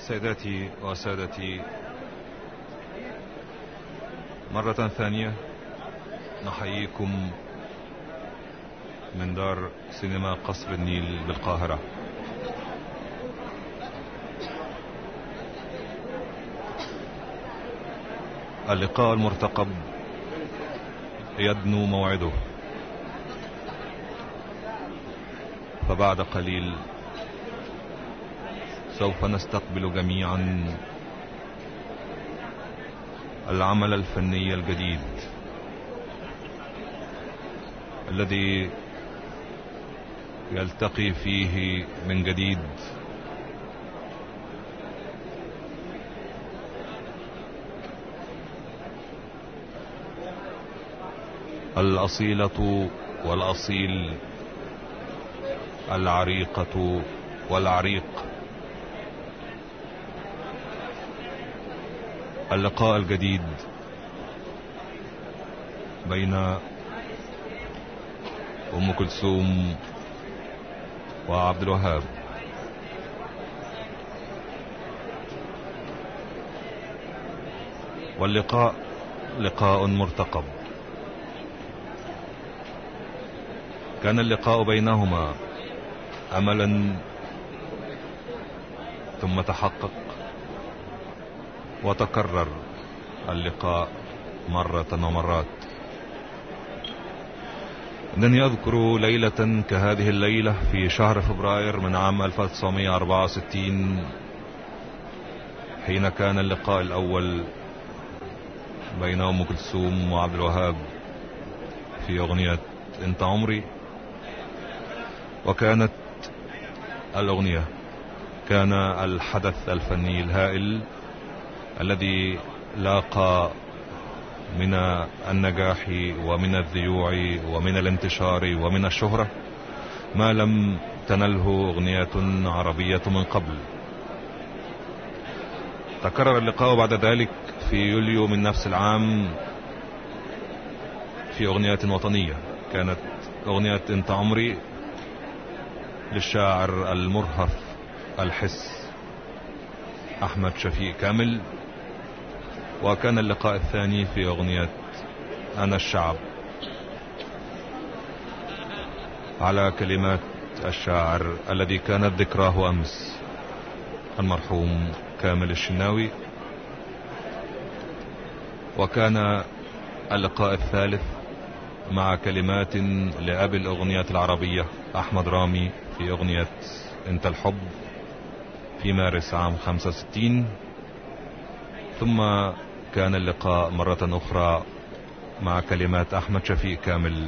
سيداتي وسادتي مرة ثانية نحييكم من دار سينما قصر النيل بالقاهرة اللقاء المرتقب يدنو موعده فبعد قليل سوف نستقبل جميعا العمل الفني الجديد الذي يلتقي فيه من جديد الأصيلة والأصيل العريقة والعريق اللقاء الجديد بين ام كلثوم وعبد الوهاب واللقاء لقاء مرتقب كان اللقاء بينهما املا ثم تحقق وتكرر اللقاء مرة ومرات انني اذكر ليلة كهذه الليلة في شهر فبراير من عام 1964 حين كان اللقاء الاول بين ام كلثوم وعبد الوهاب في اغنية انت عمري وكانت الاغنية كان الحدث الفني الهائل الذي لاقى من النجاح ومن الذيوع ومن الانتشار ومن الشهرة ما لم تنله اغنيات عربية من قبل تكرر اللقاء بعد ذلك في يوليو من نفس العام في اغنية وطنية كانت اغنية انت عمري للشاعر المرهف الحس احمد شفيق كامل وكان اللقاء الثاني في اغنية انا الشعب على كلمات الشاعر الذي كانت ذكراه امس المرحوم كامل الشناوي وكان اللقاء الثالث مع كلمات لأبي الأغنية العربية أحمد رامي في أغنية انت الحب في مارس عام 65 ثم كان اللقاء مرة أخرى مع كلمات أحمد شفيق كامل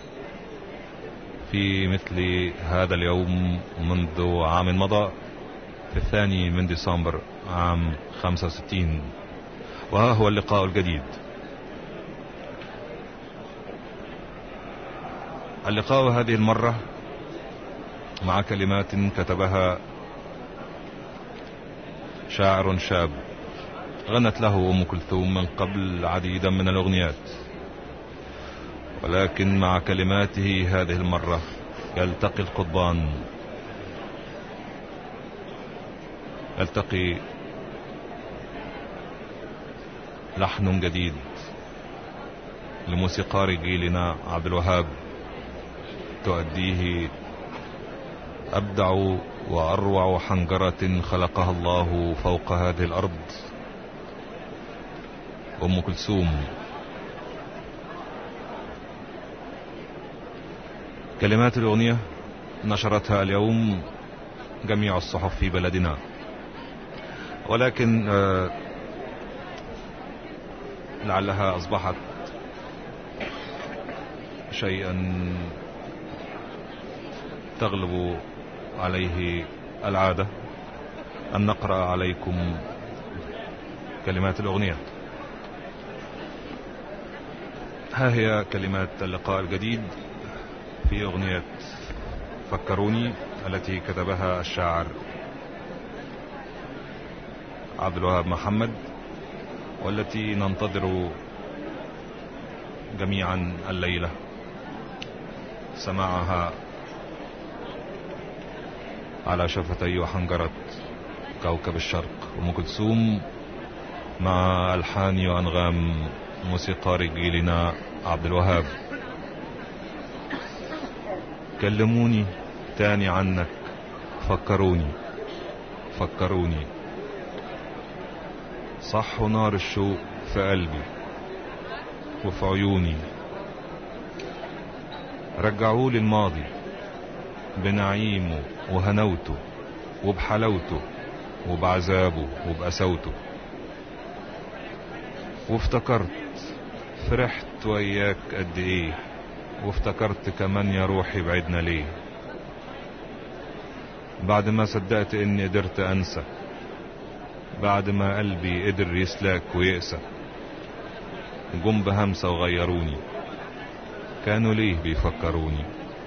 في مثل هذا اليوم منذ عام مضى في الثاني من ديسمبر عام 65 وها هو اللقاء الجديد اللقاء هذه المرة مع كلمات كتبها شاعر شاب غنت له ام كلثوم من قبل عديدا من الاغنيات ولكن مع كلماته هذه المرة يلتقي القضبان يلتقي لحن جديد لموسيقار جيلنا عبد الوهاب تؤديه ابدع واروع حنجرة خلقها الله فوق هذه الارض ام كلثوم كلمات الاغنية نشرتها اليوم جميع الصحف في بلدنا ولكن آه لعلها اصبحت شيئا تغلب عليه العادة ان نقرأ عليكم كلمات الاغنية ها هي كلمات اللقاء الجديد في اغنية فكروني التي كتبها الشاعر عبد الوهاب محمد والتي ننتظر جميعا الليلة سماعها على شفتي وحنجرة كوكب الشرق أم كلثوم مع ألحان وأنغام موسيقار جيلنا عبد الوهاب كلموني تاني عنك فكروني فكروني صح نار الشوق في قلبي وفي عيوني رجعولي الماضي بنعيمه وهنوته وبحلاوته وبعذابه وبقساوته وافتكرت فرحت وياك قد ايه وافتكرت كمان يا روحي بعدنا ليه بعد ما صدقت اني قدرت انسى بعد ما قلبي قدر يسلاك ويقسى جم بهمسة وغيروني كانوا ليه بيفكروني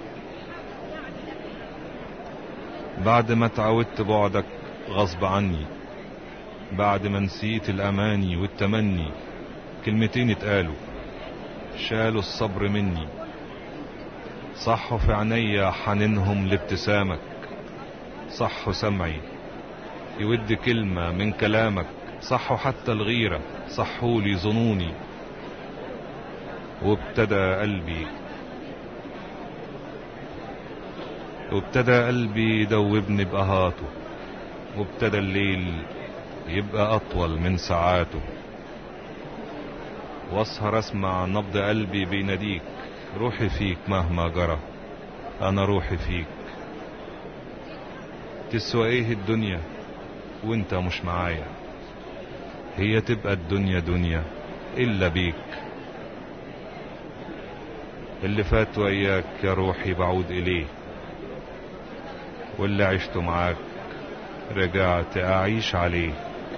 بعد ما اتعودت بعدك غصب عني بعد ما نسيت الاماني والتمني كلمتين اتقالوا شالوا الصبر مني صحوا في عينيا حنينهم لابتسامك صحوا سمعي يود كلمة من كلامك صحوا حتى الغيرة صحوا لي ظنوني وابتدى قلبي وابتدى قلبي يدوبني بقهاته وابتدى الليل يبقى اطول من ساعاته واسهر اسمع نبض قلبي بيناديك روحي فيك مهما جرى انا روحي فيك تسوى ايه الدنيا وانت مش معايا هي تبقى الدنيا دنيا الا بيك اللي فات وياك يا روحي بعود اليه واللي عشته معاك رجعت اعيش عليه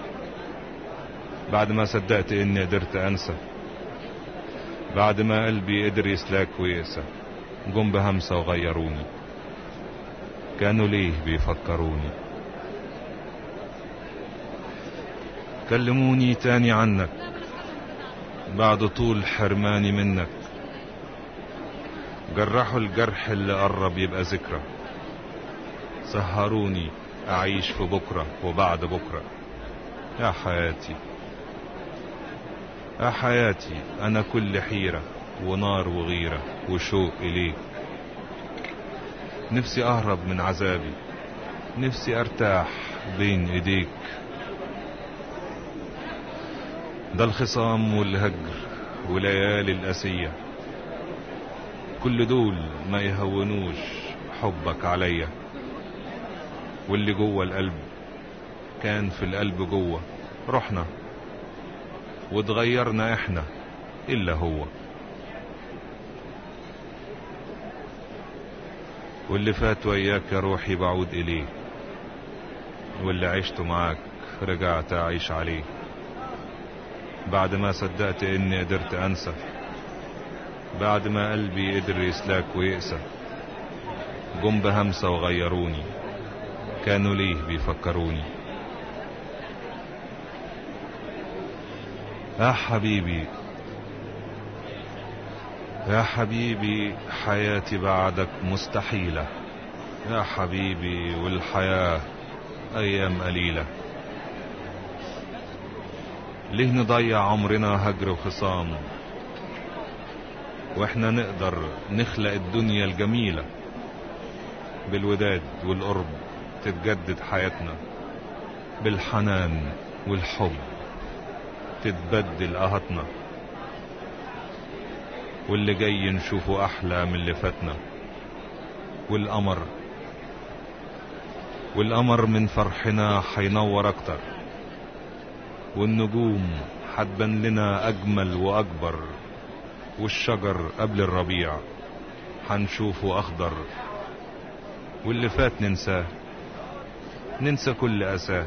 بعد ما صدقت اني قدرت انسى بعد ما قلبي قدر يسلاك ويقسى جم بهمسة وغيروني كانوا ليه بيفكروني كلموني تاني عنك بعد طول حرماني منك جرحوا الجرح اللي قرب يبقى ذكرى سهروني اعيش في بكرة وبعد بكرة يا حياتي يا حياتي انا كل حيرة ونار وغيرة وشوق اليك نفسي اهرب من عذابي نفسي ارتاح بين ايديك ده الخصام والهجر وليالي الاسية كل دول ما يهونوش حبك عليا واللي جوه القلب كان في القلب جوه رحنا واتغيرنا احنا الا هو واللي فات وياك يا روحي بعود اليه واللي عشته معاك رجعت اعيش عليه بعد ما صدقت اني قدرت انسى بعد ما قلبي قدر يسلاك ويقسى جم بهمسة وغيروني كانوا ليه بيفكروني يا حبيبي يا حبيبي حياتي بعدك مستحيلة يا حبيبي والحياة أيام قليلة ليه نضيع عمرنا هجر وخصام واحنا نقدر نخلق الدنيا الجميلة بالوداد والقرب تتجدد حياتنا بالحنان والحب تتبدل قهتنا واللي جاي نشوفه احلى من اللي فاتنا والقمر والقمر من فرحنا حينور اكتر والنجوم حتبان لنا اجمل واكبر والشجر قبل الربيع حنشوفه اخضر واللي فات ننساه ننسى كل اساه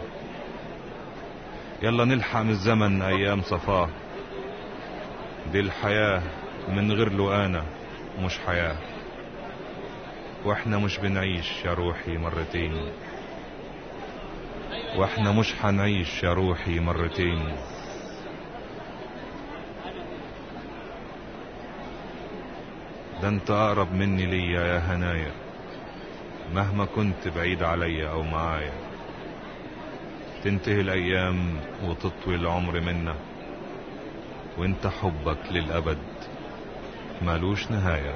يلا نلحق من الزمن ايام صفاه دي الحياة من غير لقانا مش حياة واحنا مش بنعيش يا روحي مرتين واحنا مش حنعيش يا روحي مرتين ده انت اقرب مني ليا يا هنايا مهما كنت بعيد عليا او معايا تنتهي الأيام وتطوي العمر منا وانت حبك للأبد مالوش نهاية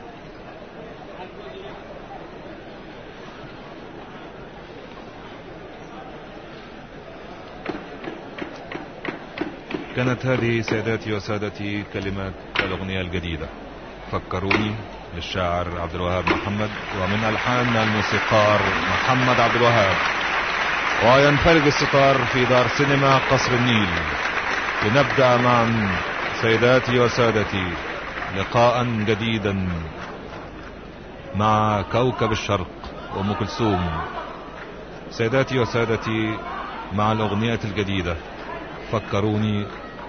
كانت هذه سادتي وسادتي كلمات الأغنية الجديدة فكروني للشاعر عبد الوهاب محمد ومن ألحان الموسيقار محمد عبد الوهاب وينفرج الستار في دار سينما قصر النيل لنبدأ معا سيداتي وسادتي لقاء جديدا مع كوكب الشرق أم كلثوم سيداتي وسادتي مع الأغنية الجديدة فكروني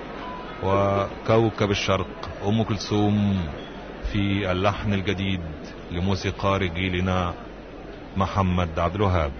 وكوكب الشرق أم كلثوم في اللحن الجديد لموسيقار جيلنا محمد عبد الوهاب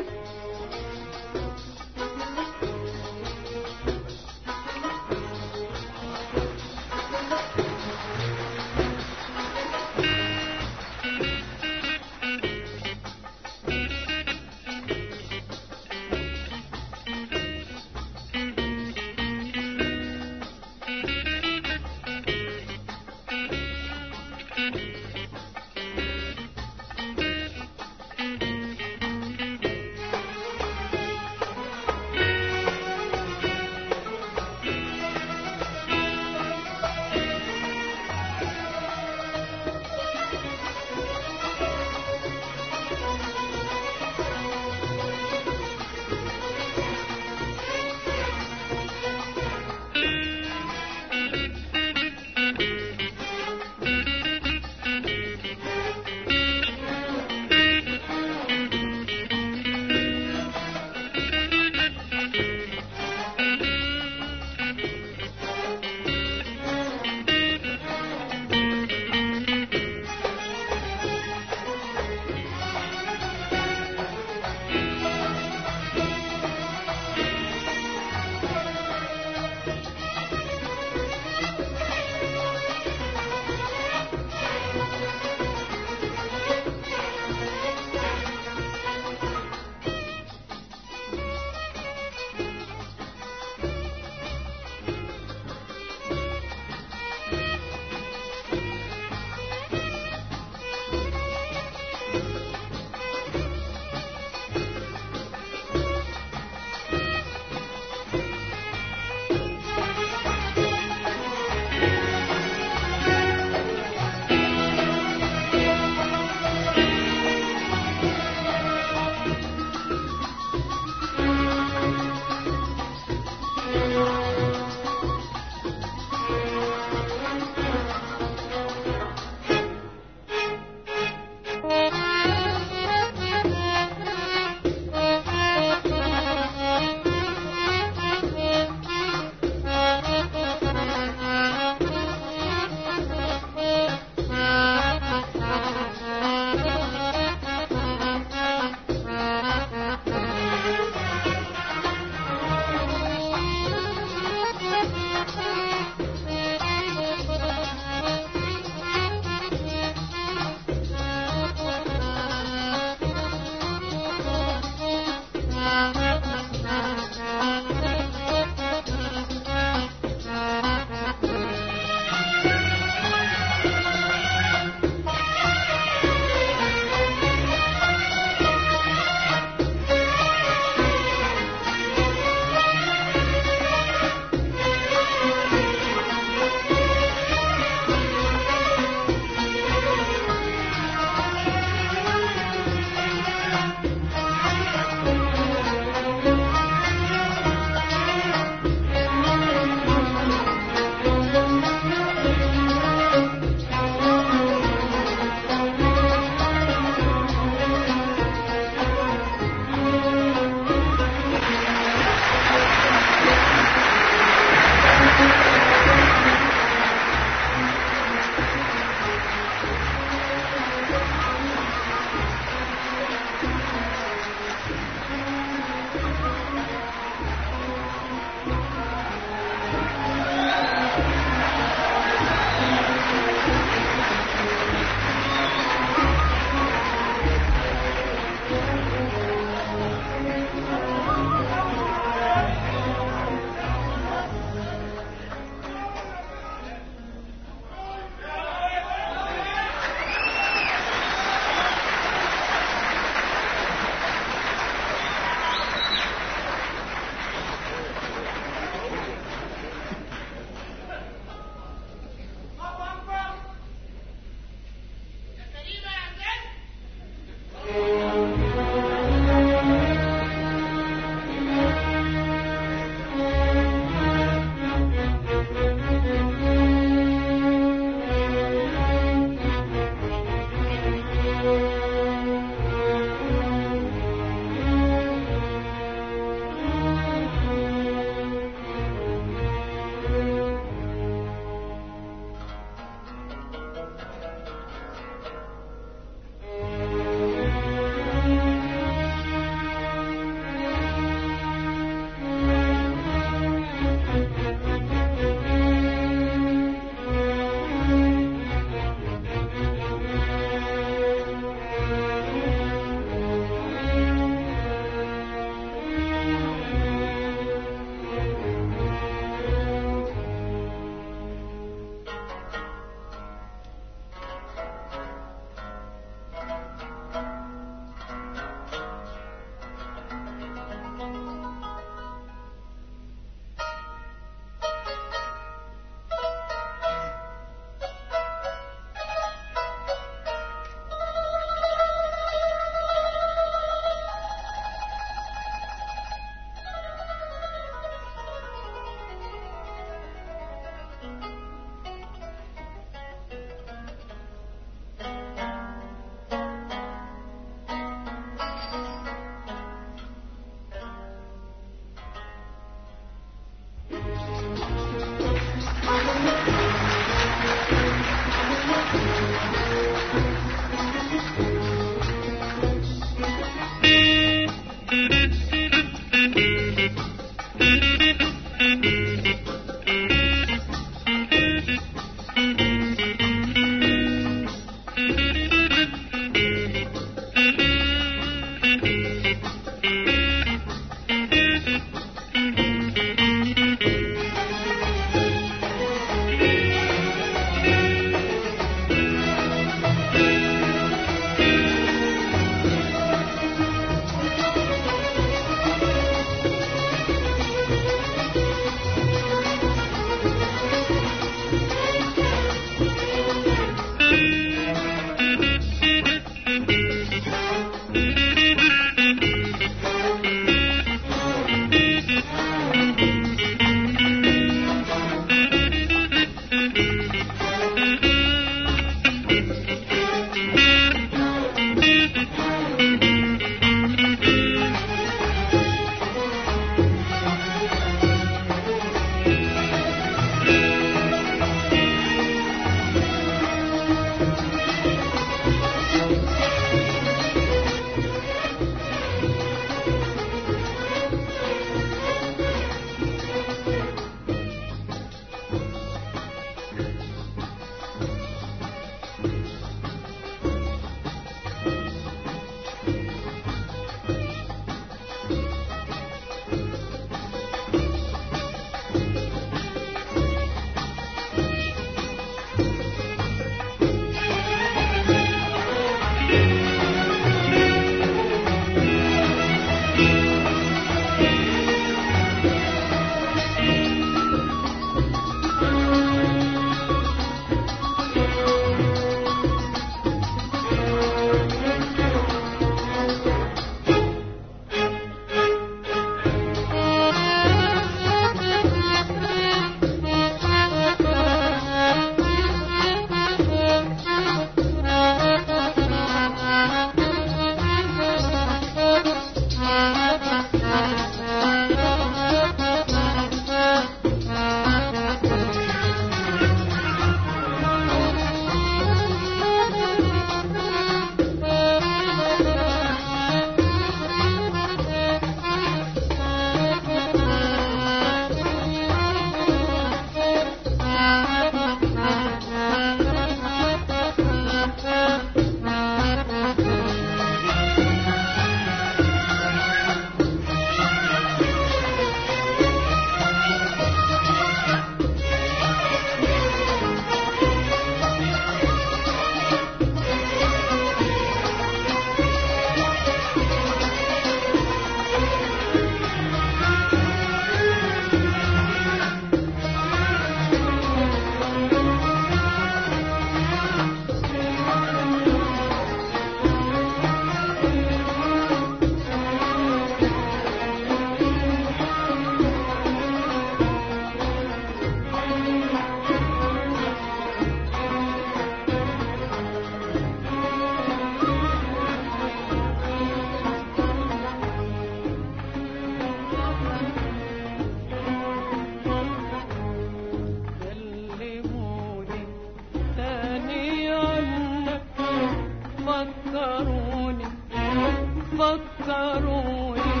فكروني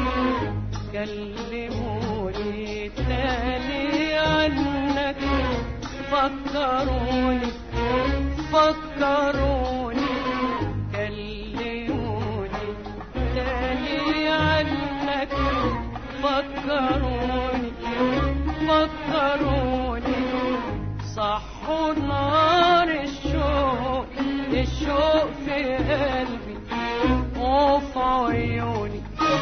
كلموني تاني عنك فكروني فكروني كلموني تاني عنك فكروني فكروني صحوا نار الشوق الشوق في قلبي وفي عيوني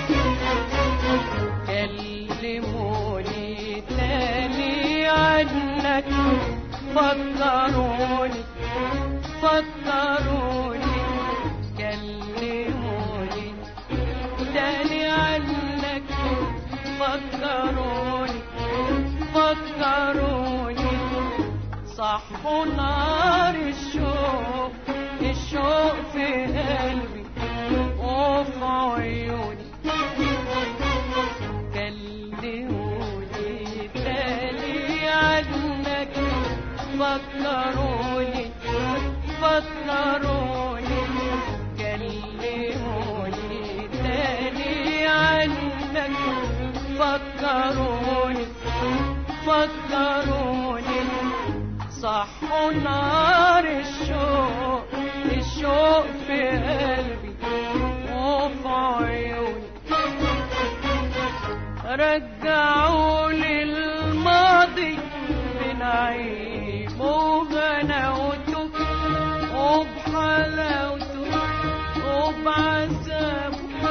كلموني تاني عنك فكروني فكروني كلموني تاني عنك فكروني فكروني صحوا نار الشوق الشوق في قلبي وفي عيوني كلموني تاني عنك فكروني فكروني كلموني تاني عنك فكروني فكروني صحوا نار الشوق الشوق في قلبي وفي عيوني رجعوا لي الماضي بنعيم وغناوته وبحلاوته وبعذابه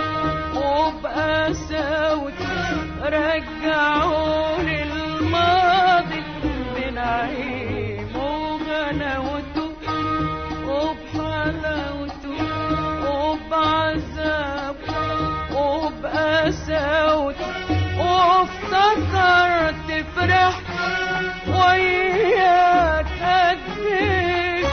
وبقساوته رجعوا لي الماضي بنعيم وغناوته وبحلاوته وبعذابه وبقساوته وافتكرت فرحت وياك قد ايه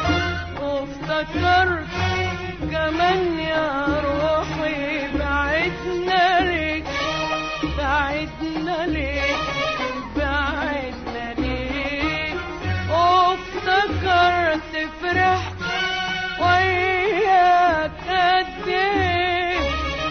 وافتكرت كمان يا روحي بعدنا ليك بعدنا ليك بعدنا ليك وافتكرت فرحت وياك قد ايه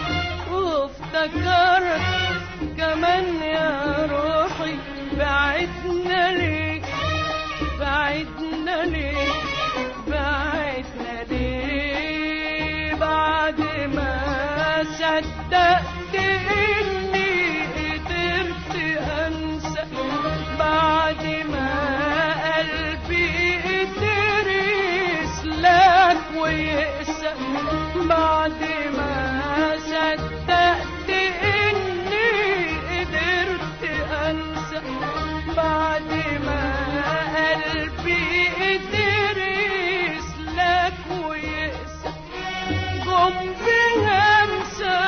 وافتكرت كمان يا روحي بعدنا ليك بعدنا ليك بعدنا ليه بعد ما صدقت اني قدرت انسى بعد ما قلبي قدر يسلك ويقسى بعد ما صدقت اني قدرت انسى بعد ما قلبي قدر يسلك ويقسى جم بهمسة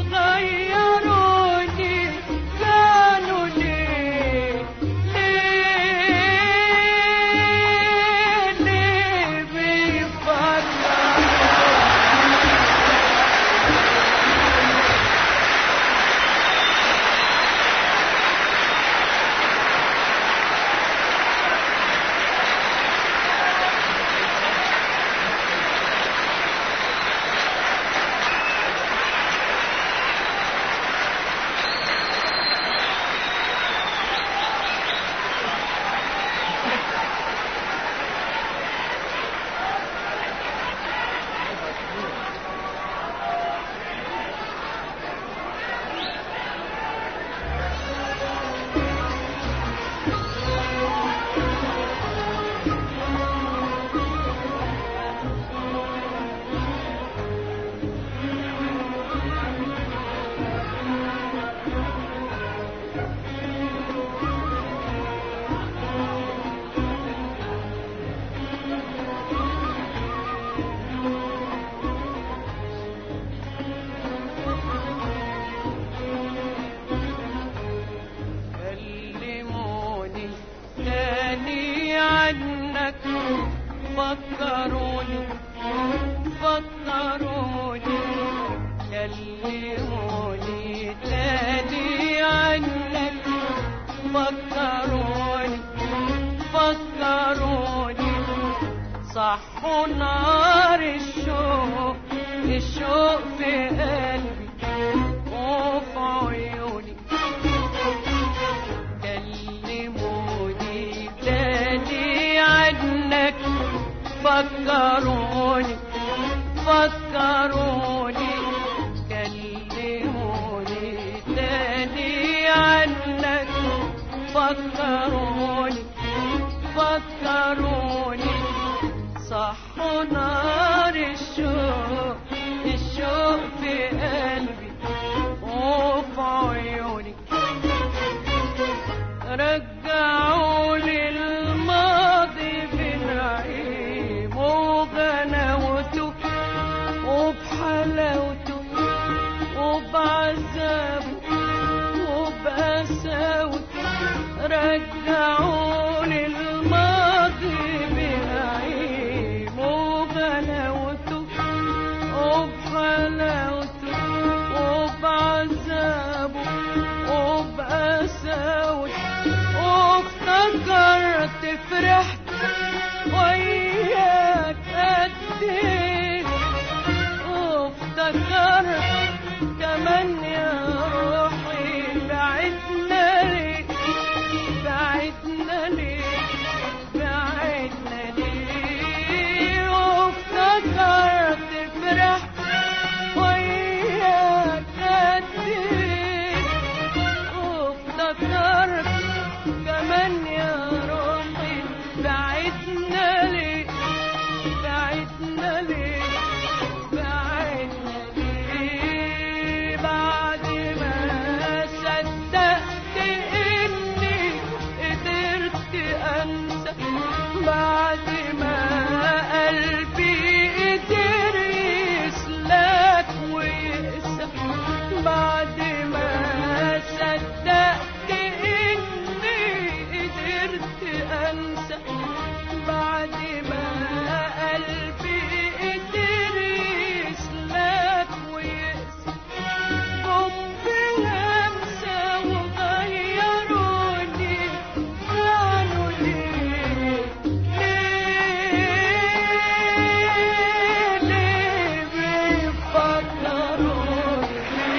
وغيروني كانوا ليه ليه ليه بيفكروا كلموني تاني عنك فكروني فكروني كلموني تاني عنك فكروني فكروني صحوا نار الشوق الشوق في قلبي فكروني فكروني كلموني تاني عنك فكروني فكروني صحوا نار الشوق الشوق في قلبي وفي عيوني رجعوا لي الماضي بنعيم وغناوته وبحلاوته وبعذابه وبقساوته رجعوا لي الماضي بنعيم وغناوته وبحلاوته وبعذابه وبقساوته وافتكرت فرحت وياك قد ايه وافتكرت كمان يا روحي بعدنا ليه بعدنا ليه بعدنا ليه وافتكرت فرحت وياك قد ايه وافتكرت كمان يا روحي بعدنا ليه بعدنا ليه بعدنا ليه بعد ما صدقت اني قدرت انسى بعد ما قلبي قدر يسلك ويقسى بعد ما صدقت اني قدرت انسى بعد ما قلبي قدر يسلك ويقسى جم بلمسة وغيروني كانوا ليه ليه ليه بيفكروني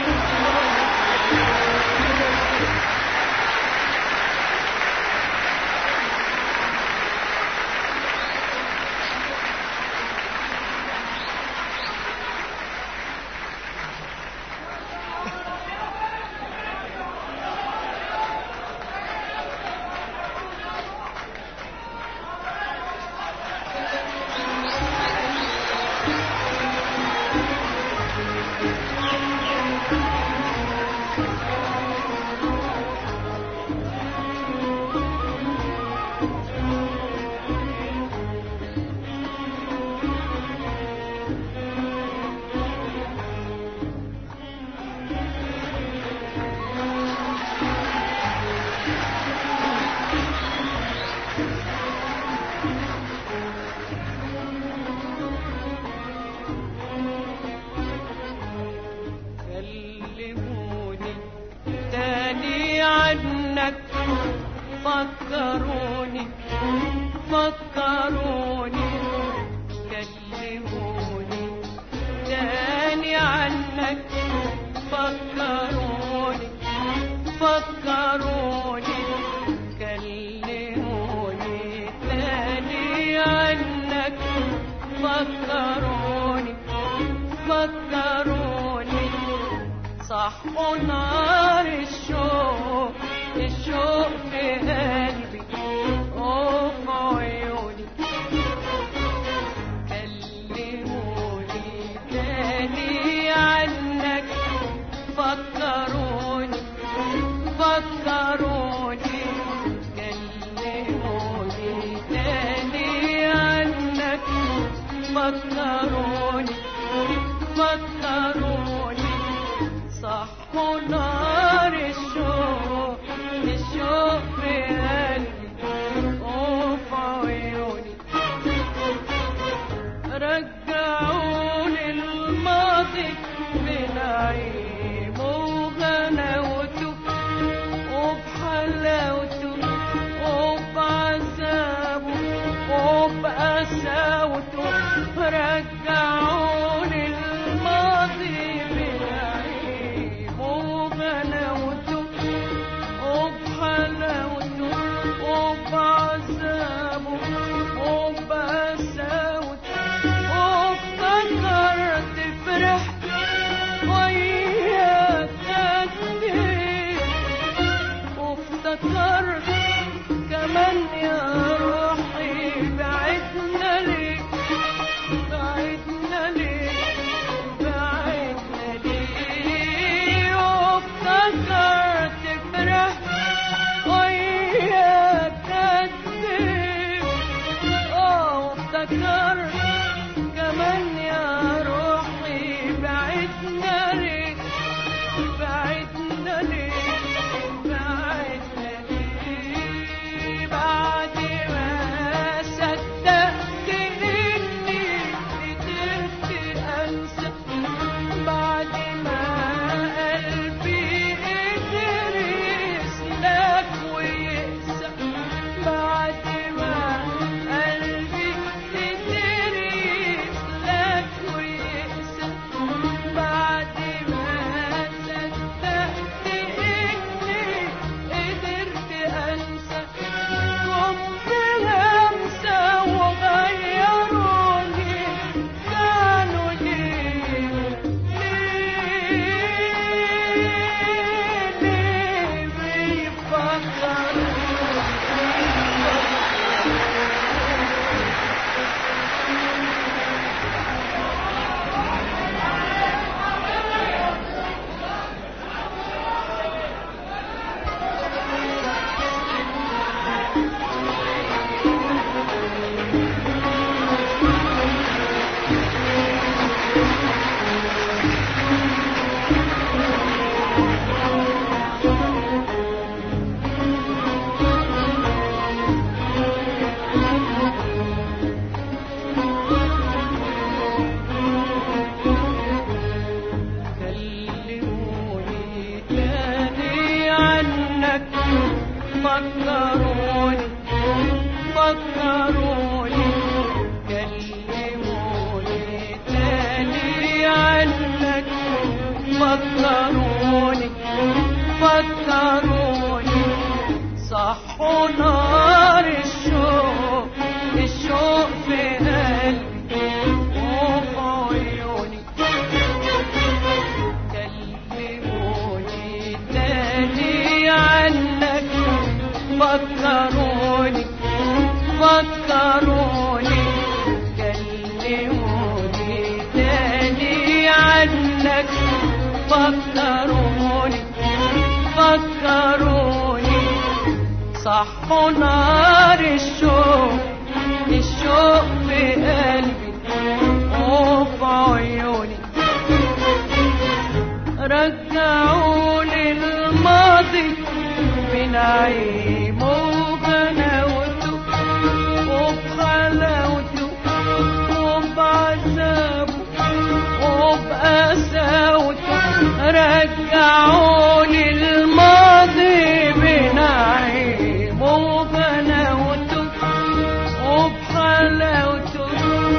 كلموني تاني عنك فكروني فكروني كلموني تاني عنك فكروني فكروني كلموني تاني عنك فكروني فكروني صحوا نار الشوق الشوق في قلبي وفي عيوني كلموني تاني عنك فكروني فكروني كلموني تاني عنك فكروني فكروني صحوا نار الشوق الشوق صح نار الشوق الشوق في قلبي وفي عيوني رجعوني الماضي بنعيمه وغناوته وبحلاوته وبعذابه وبقساوته رجعوني الماضي بنعيمه وغناوته وبحلاوته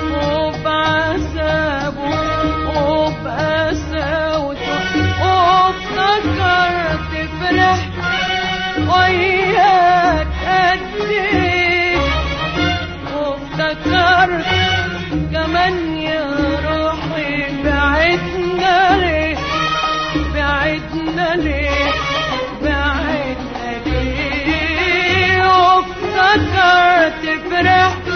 وبعذابه وبقساوته وافتكرت فرحت وياك قد ايه وافتكرت كمان يا روحي بعدنا ليه بعدنا ليه بعدنا ليه وافتكرت فرحت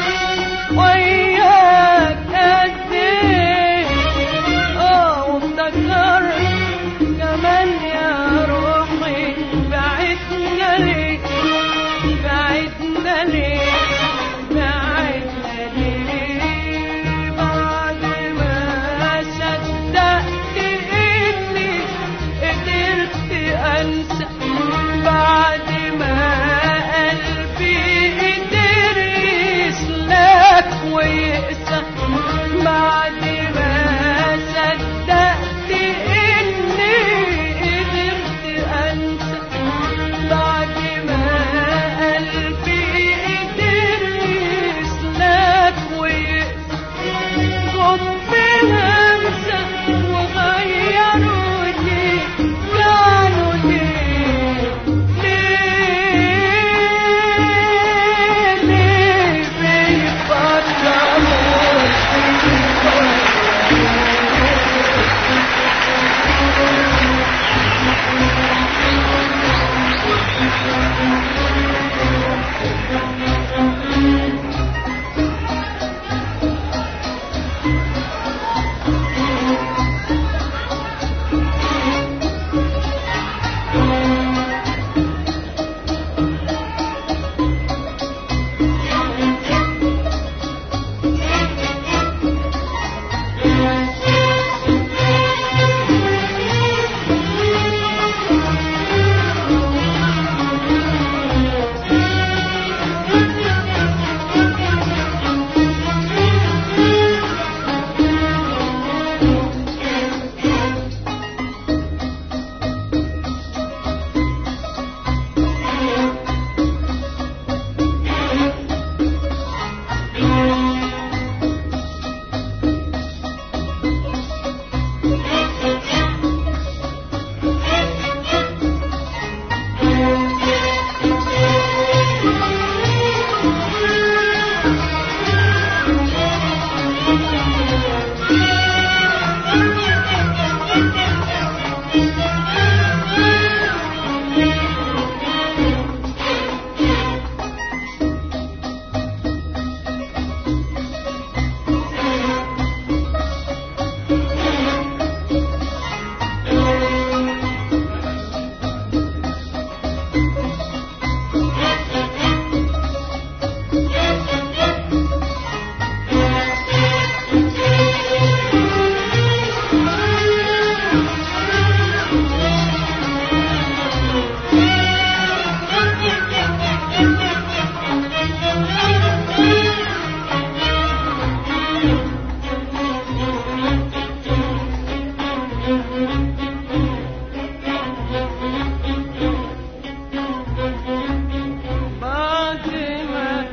وياك قد ايه اه وافتكرت كمان يا روحي بعدنا ليه بعدنا ليه بعدنا ليه بعد ما صدقت اني قدرت انسى بعد ما قلبي قدر يسلك ويقسى بعد ما صدقت اني قدرت انسى بعد ما قلبي قدر يسلك ويقسى خد همسة وغيروني كانوا ليه ليه ليه بيفكروا بعد ما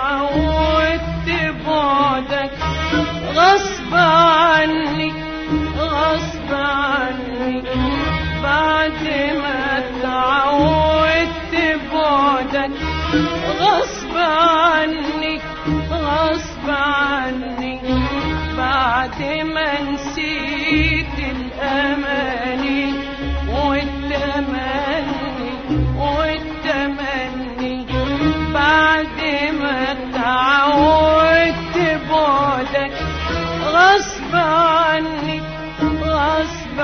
تعودت بعدك غصب عني غصب عني بعد ما تعودت بعدك غصب عني غصب عني بعد ما نسيت الأماني والتمني والتمني بعد ما تعودت بعدك غصب عني غصب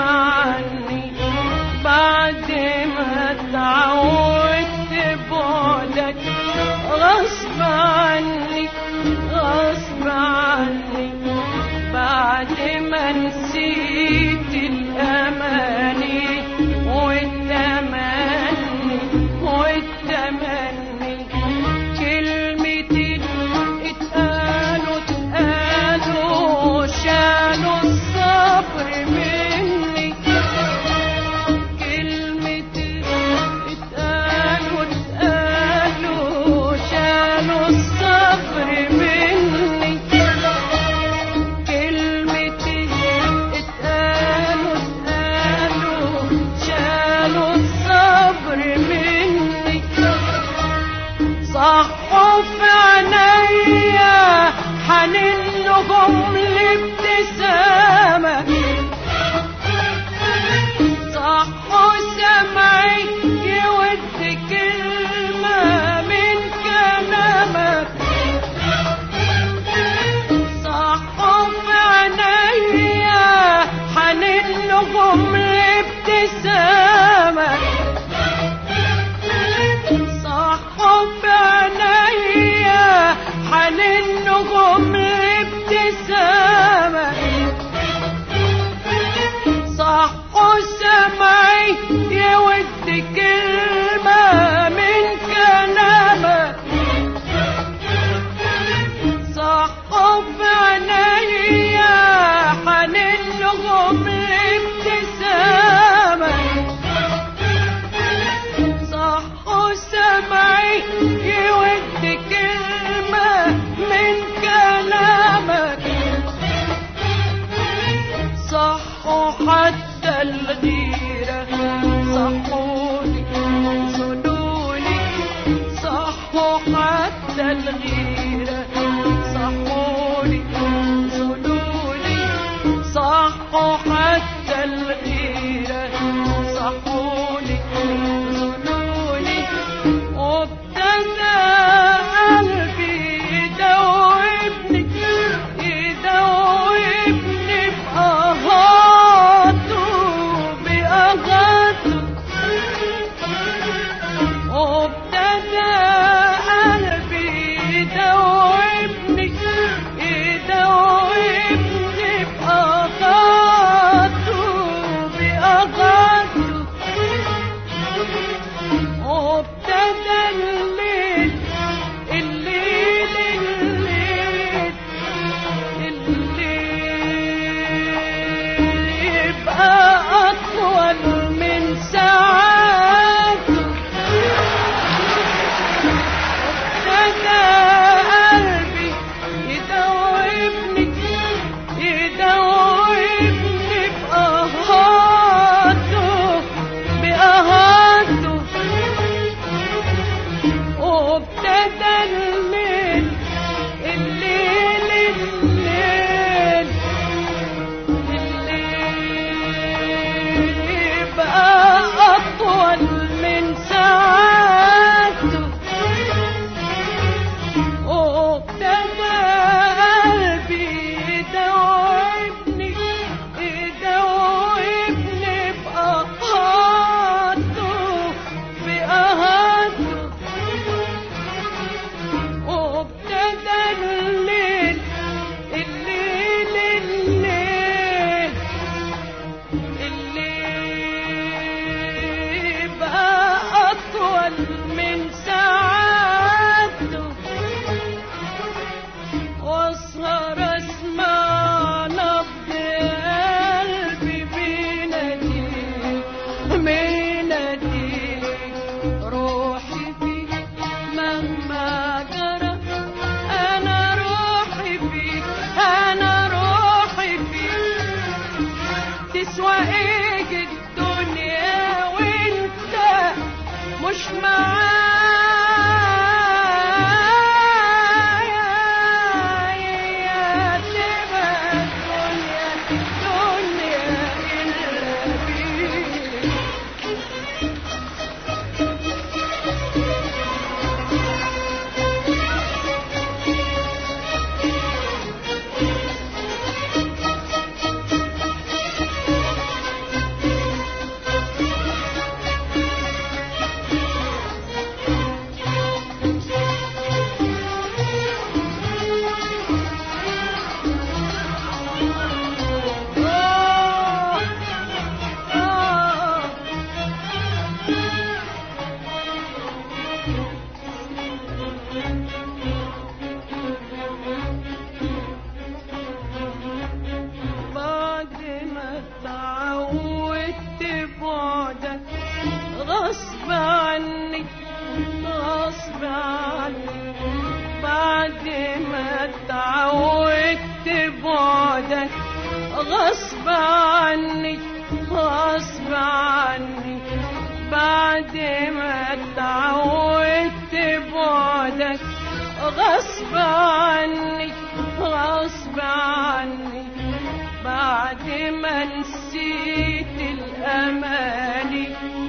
ما اتعودت بعدك غصب عني غصب عني بعد ما اتعودت بعدك غصب عني غصب عني بعد ما نسيت الأماني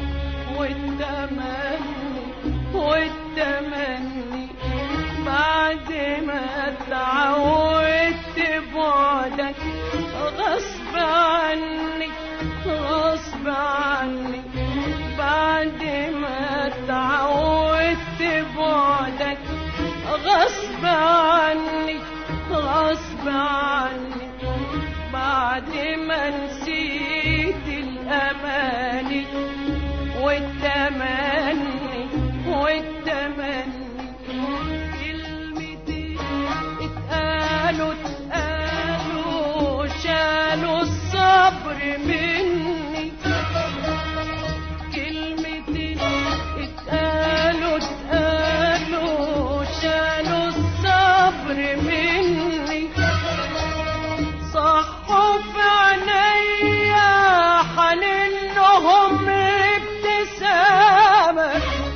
والتمني والتمني بعد ما اتعودت بعدك غصب عني غصب عني بعد ما اتعودت بعدك غصب عني غصب عني بعد ما نسيت الأماني والتمني والتمني كلمتين اتقالوا اتقالوا شالوا الصبر مني كلمتين اتقالوا اتقالوا شالوا الصبر مني صحوا في عينيا حنينهم ابتسامة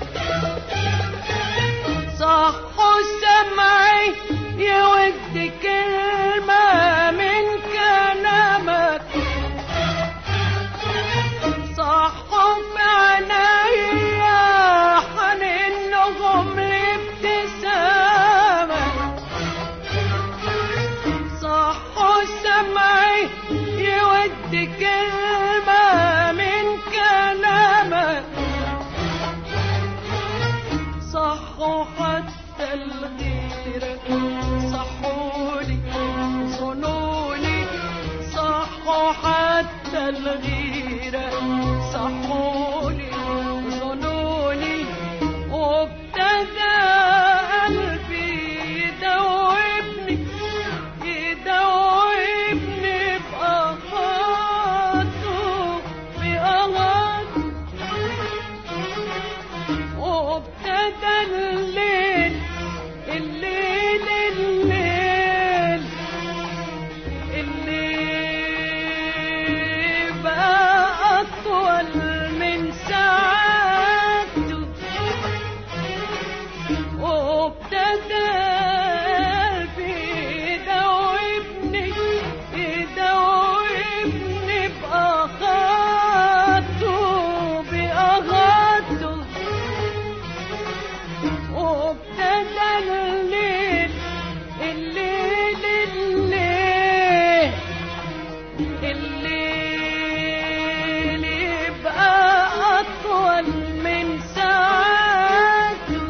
صحوا سمعي يود كلمة من كلامك صحوا في عينيا حنينهم ابتسامة صحوا سمعي يود كلمة من كلامك صحوا حتى الغيرة صحولي ظنوني صحوا حتى الغيرة صحولي ظنوني وابتدى قلبي يدوبني يدوبني بأغاته بأغاته وابتدى الليل الليل الليل الليل بقى أطول من ساعته وابتدى قلبي يدوبني يدوبني بأغاته بأغاته وابتدى الليل الليل الليل الليل يبقى أطول من ساعته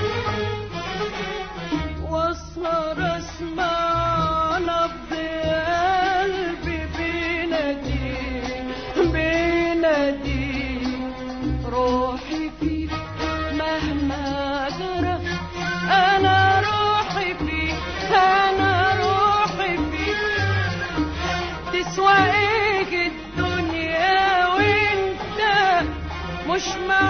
واسهر اسمع نبض قلبي بينادي بينادي روحي فيك مهما جرى انا روحي فيك انا روحي فيك تسوى ايه الدنيا وانت مش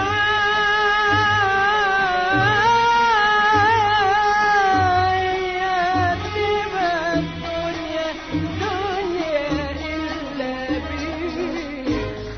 معايا تبقى الدنيا دنيا الا بيك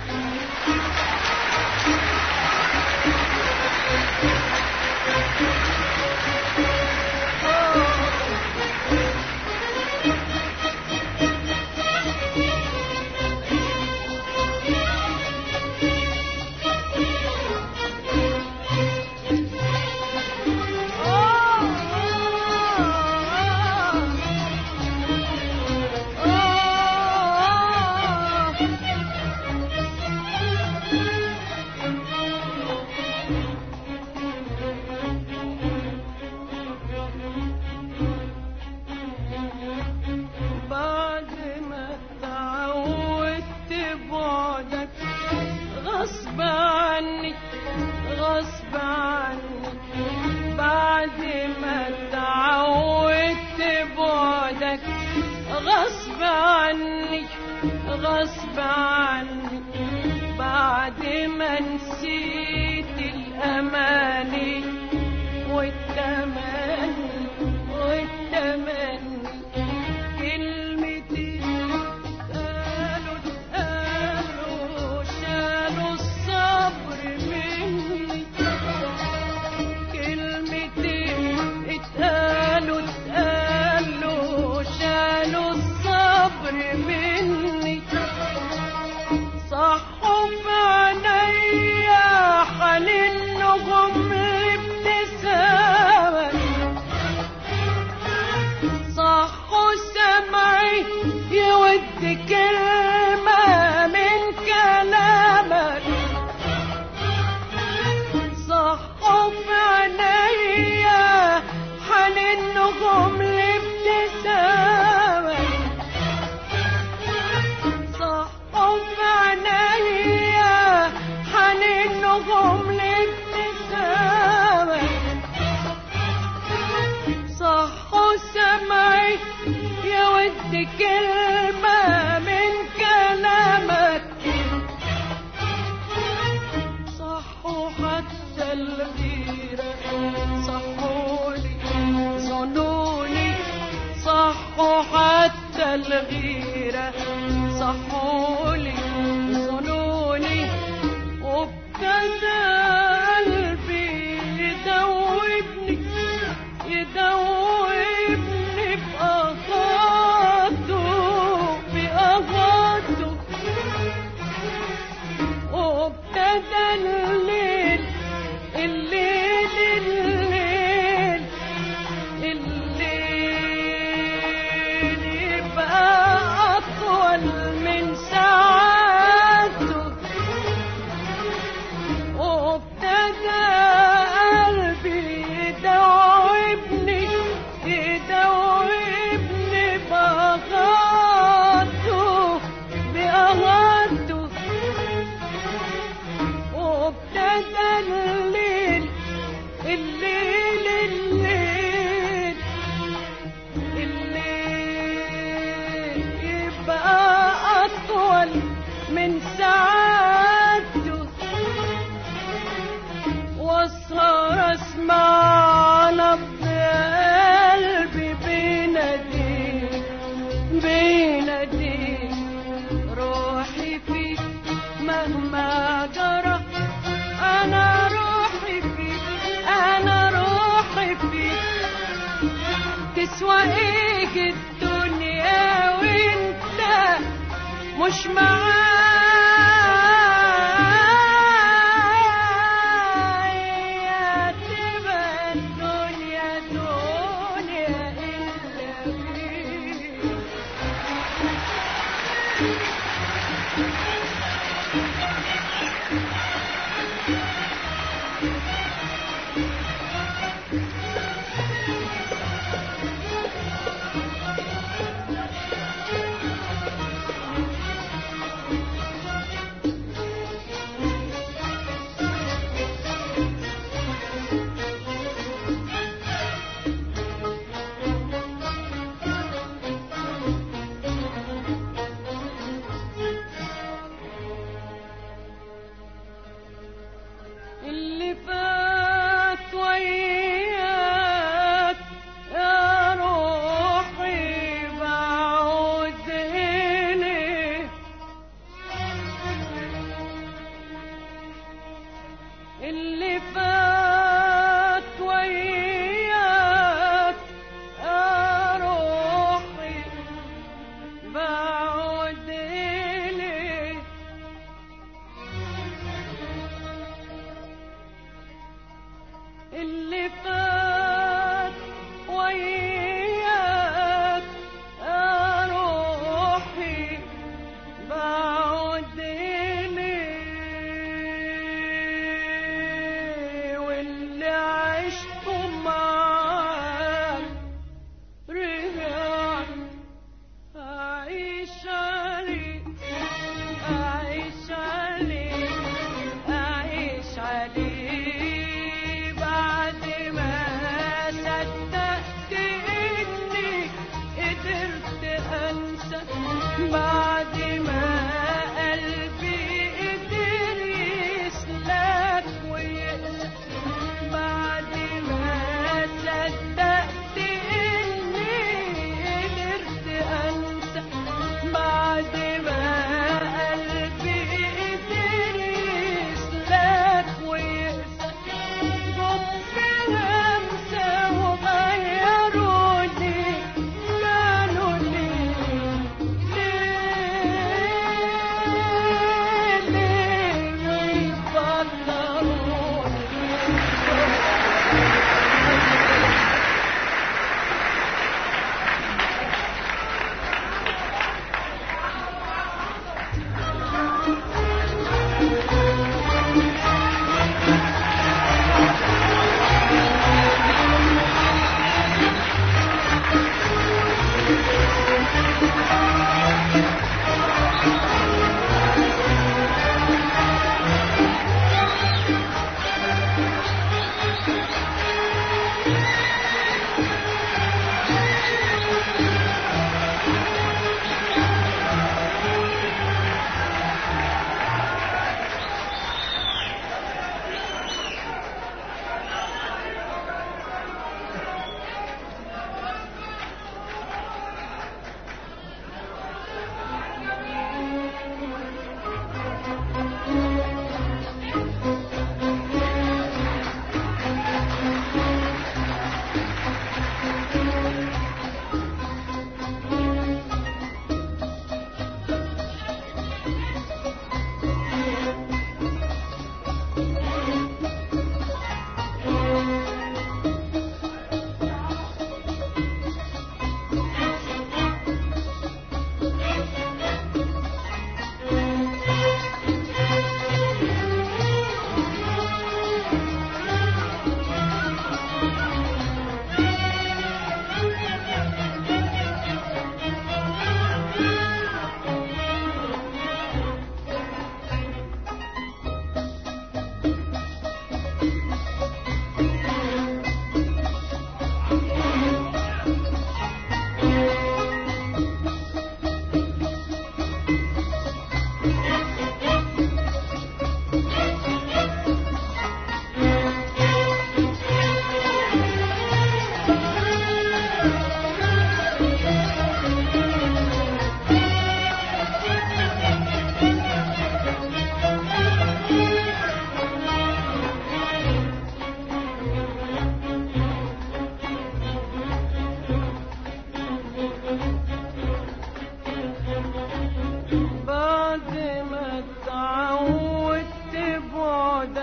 بعد ما اتعودت بعدك غصب عني غصب عني بعد ما اتعودت بعدك غصب عني غصب عني بعد ما نسيت الأماني والتمني والتمني ودي كلمة من كلامك صحوا في عينيا حنين نجوم لابتسامك صحوا في عينيا حنين نجوم لابتسامك صحوا سمعي يا ودي كلمة من كلامك صحوا حتى الغيرة صحوا لي ظنوني صحوا حتى الغيرة صحوا لي ظنوني وابتدى قلبي يدوبني يدوبني بأغاته بأغاته وابتدى الليل الليل الليل الليل يبقى أطول من ساعاته وابتدى قلبي يدوبني يدوبني بأغاته بأغاته وابتدى الليل الليل الليل الليل يبقى أطول من ساعاته واسهر اسمع نبض قلبي بيناديك بيناديك روحي فيك مهما جرى انا روحي فيك انا روحي فيك تسوى ايه الدنيا وانت مش معايا تبقى الدنيا دنيا إلا بيك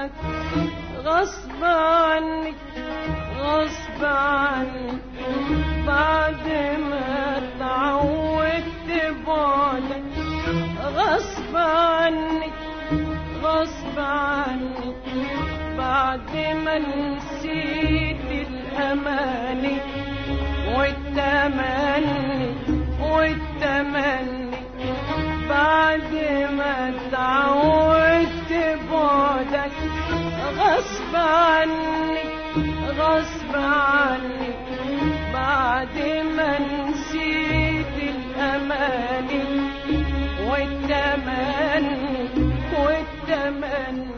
عنك غصب عني غصب عني بعد ما اتعودت بعدك غصب عني غصب عني بعد ما نسيت الأماني والتمني والتمني بعد ما اتعودت بعدك غصب عني غصب عني بعد ما نسيت الأماني والتمني والتمني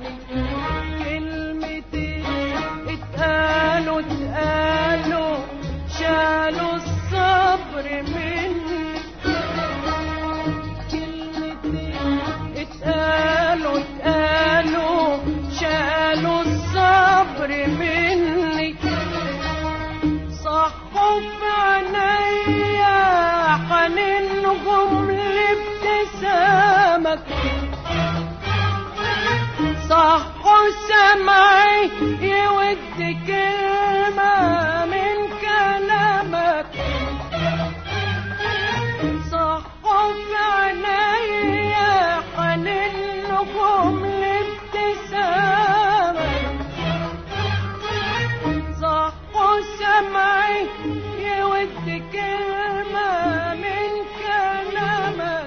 كلمتين اتقالوا اتقالوا شالوا الصبر مني كلمتين اتقالوا اتقالوا شالوا الصبر مني صحوا في عينيا حنينهم لابتسامك صحوا سمعي يود كلمة من كلامك صحوا في عينيا حنينهم لابتسامك صحوا سمعي يود كلمة من كلامك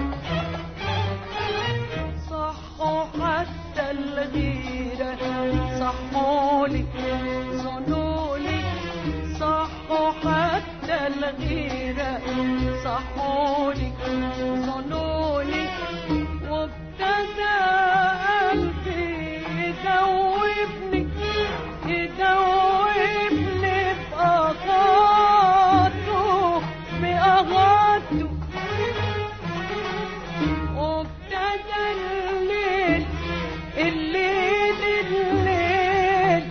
صحوا حتى الغيرة صحولي ظنوني صحوا حتى الغيرة صحولي ظنوني وابتدى قلبي يدوبني يدوبني بأغاته بأغاته وابتدى الليل الليل الليل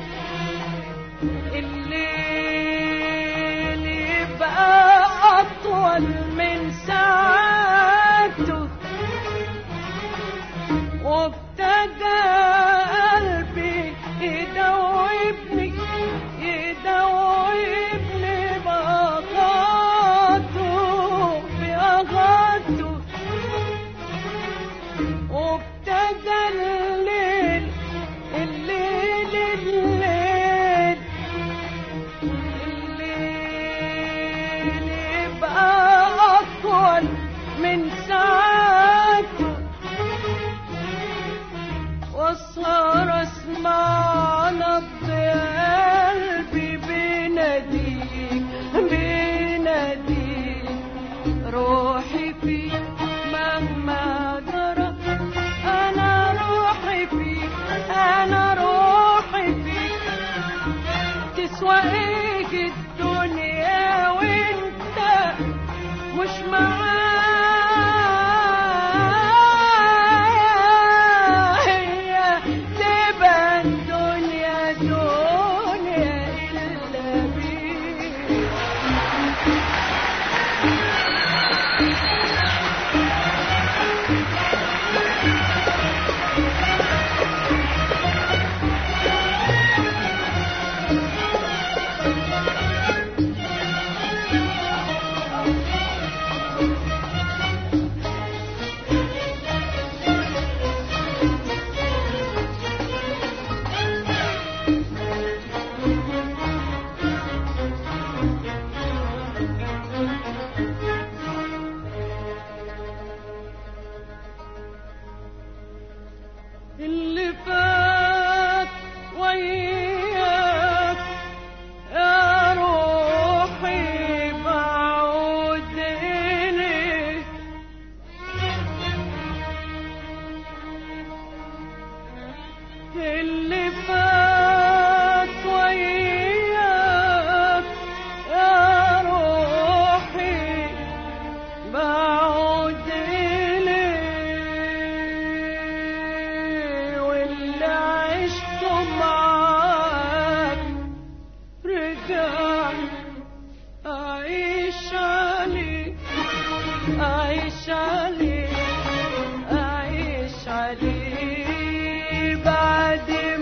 الليل يبقى أطول من ساعته وابتدى قلبي يدوبني يدوبني بأغاته بأغاته وابتدى الليل الليل الليل الليل يبقى أطول من ساعته واسهر اسمع نبض قلبي بيناديك بيناديك روحي فيك مهما جرى انا روحي فيك انا روحي فيك تسوى ايه الدنيا وانت مش معايا هي تبقى الدنيا دنيا الا بيك اللي فات وياك يا روحي بعود إليك اللي فات وياك يا روحي بعود إليه واللي عشته معاك رجع أعيش عليه أعيش عليه أعيش عليه بعد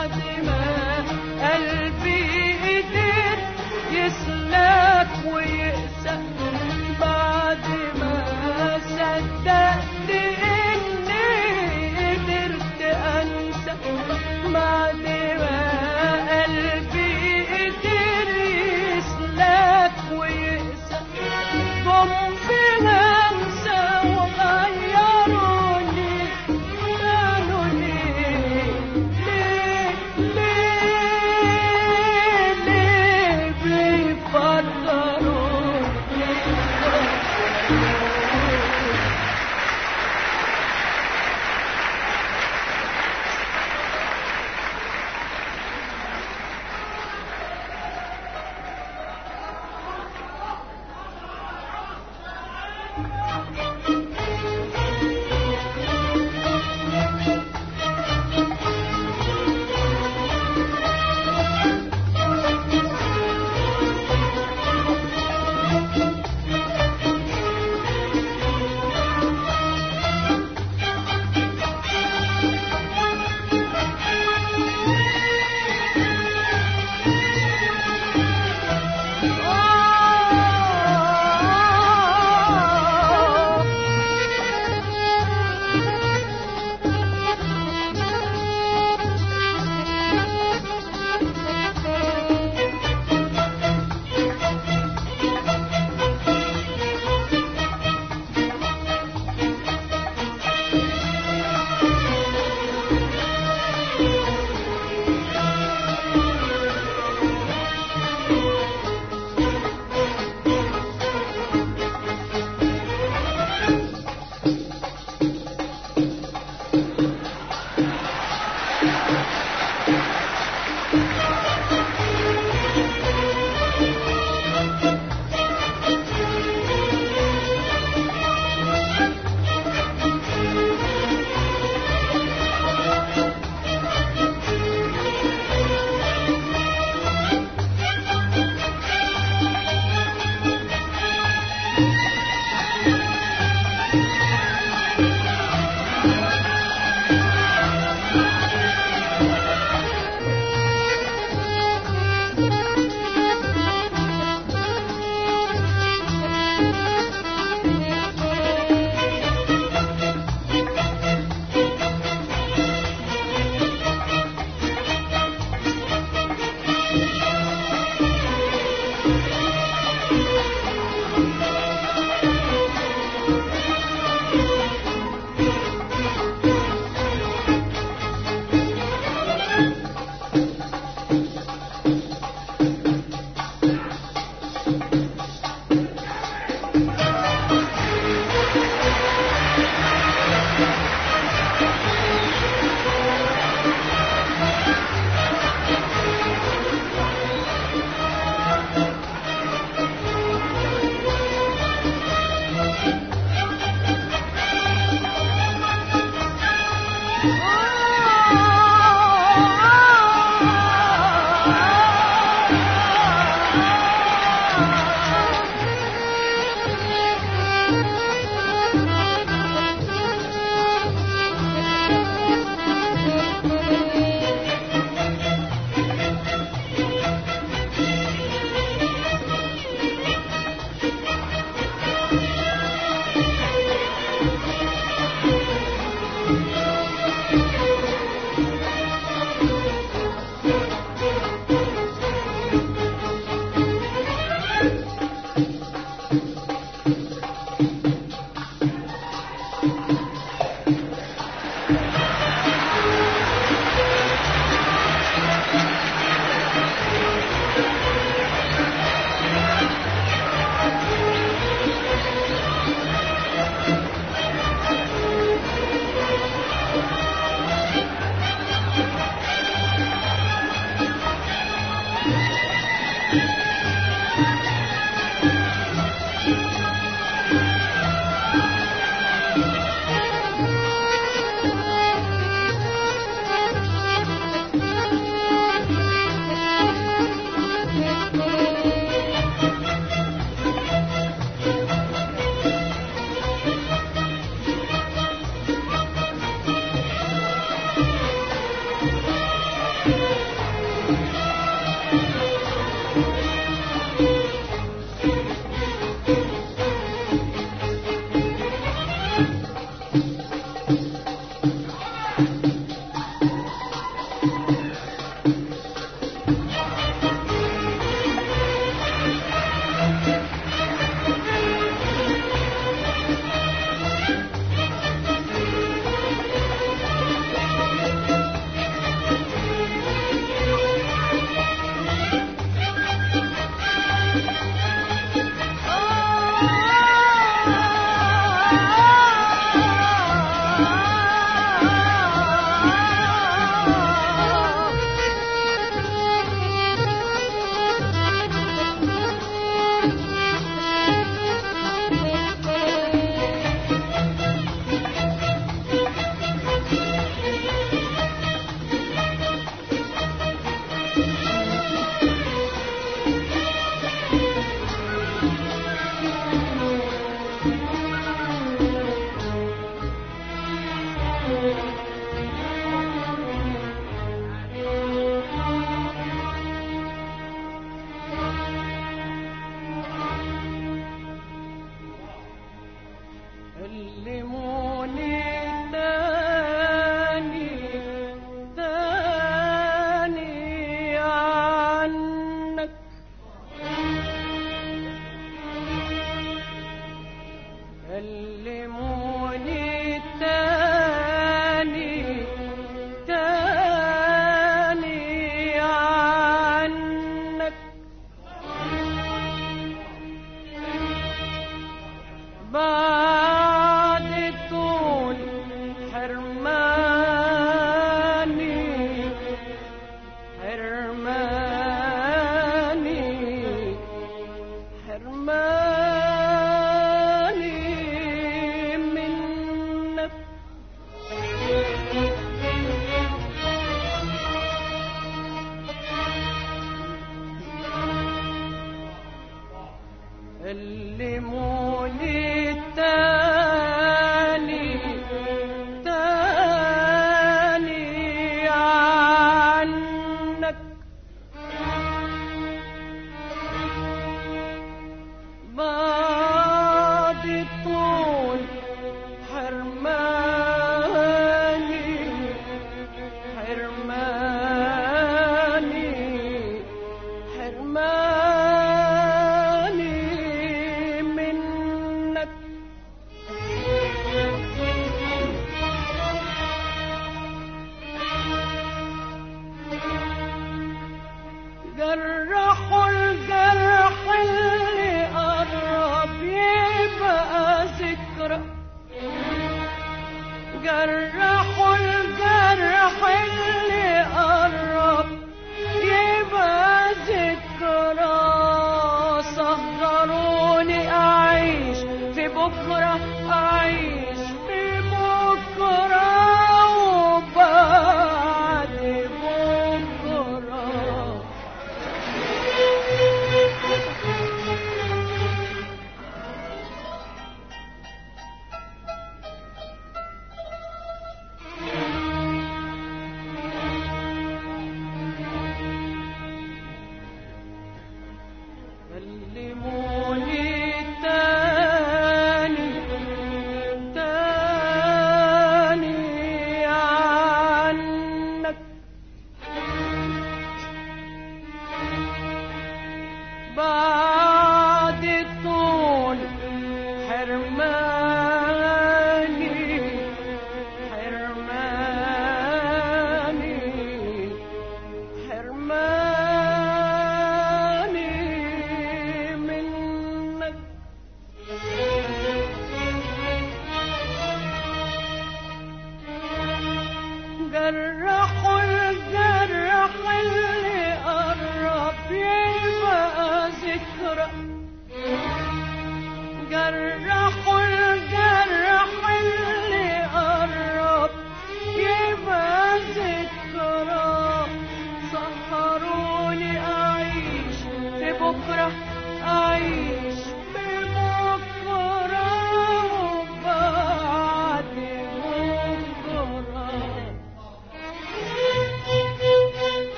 بعد ما قلبي قدر يسلك ويقسى بعد ما صدقت اني قدرت انسى بعد ما قلبي قدر يسلك ويقسى جم في همسة وغيروني قالوا ليه ليه ليه ليه بيفكروني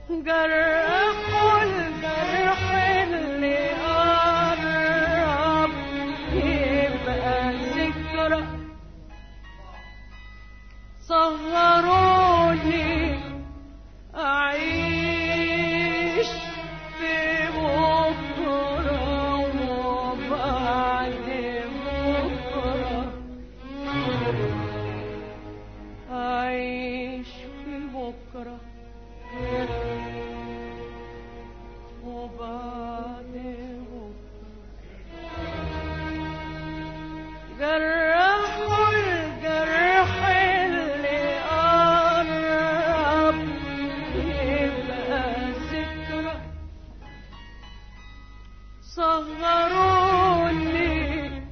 جرحوا الجرح اللي قرب يبقى ذكرى سهروني أعيش في بكرة وبعد بكرة أعيش في بكرة وبعد بكرة جرحوا الجرح اللي قرب يبقى ذكرى صغروني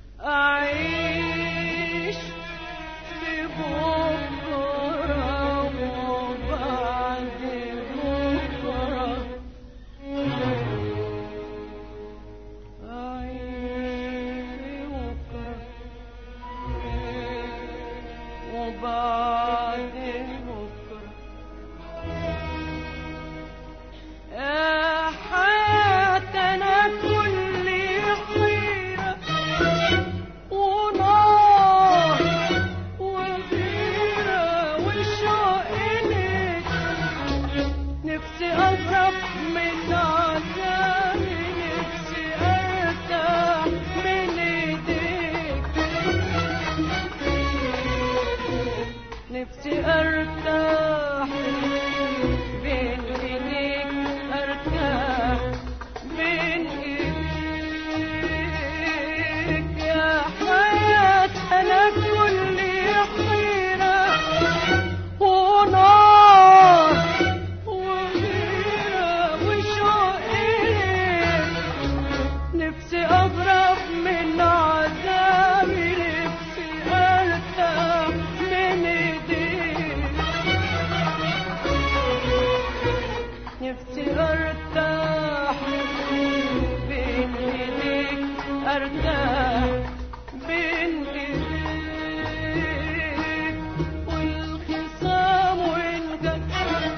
أعيش في بكرة وبعد بكرة أعيش في بكرة وبعد بكرة يا حياتنا كل حيرة ونار وغيرة وشوق إليك نفسي أهرب من عذابي نفسي أرتاح من إيديك نفسي ارتاح بين ايديك ارتاح بين ايديك يا حياة انا كل حيرة ونار وغيرة وشوق إليك نفسي أهرب من عذابي نفسي أرتاح من إيديك نفسي أرتاح بين إيديك أرتاح بين إيديك والخصام والجد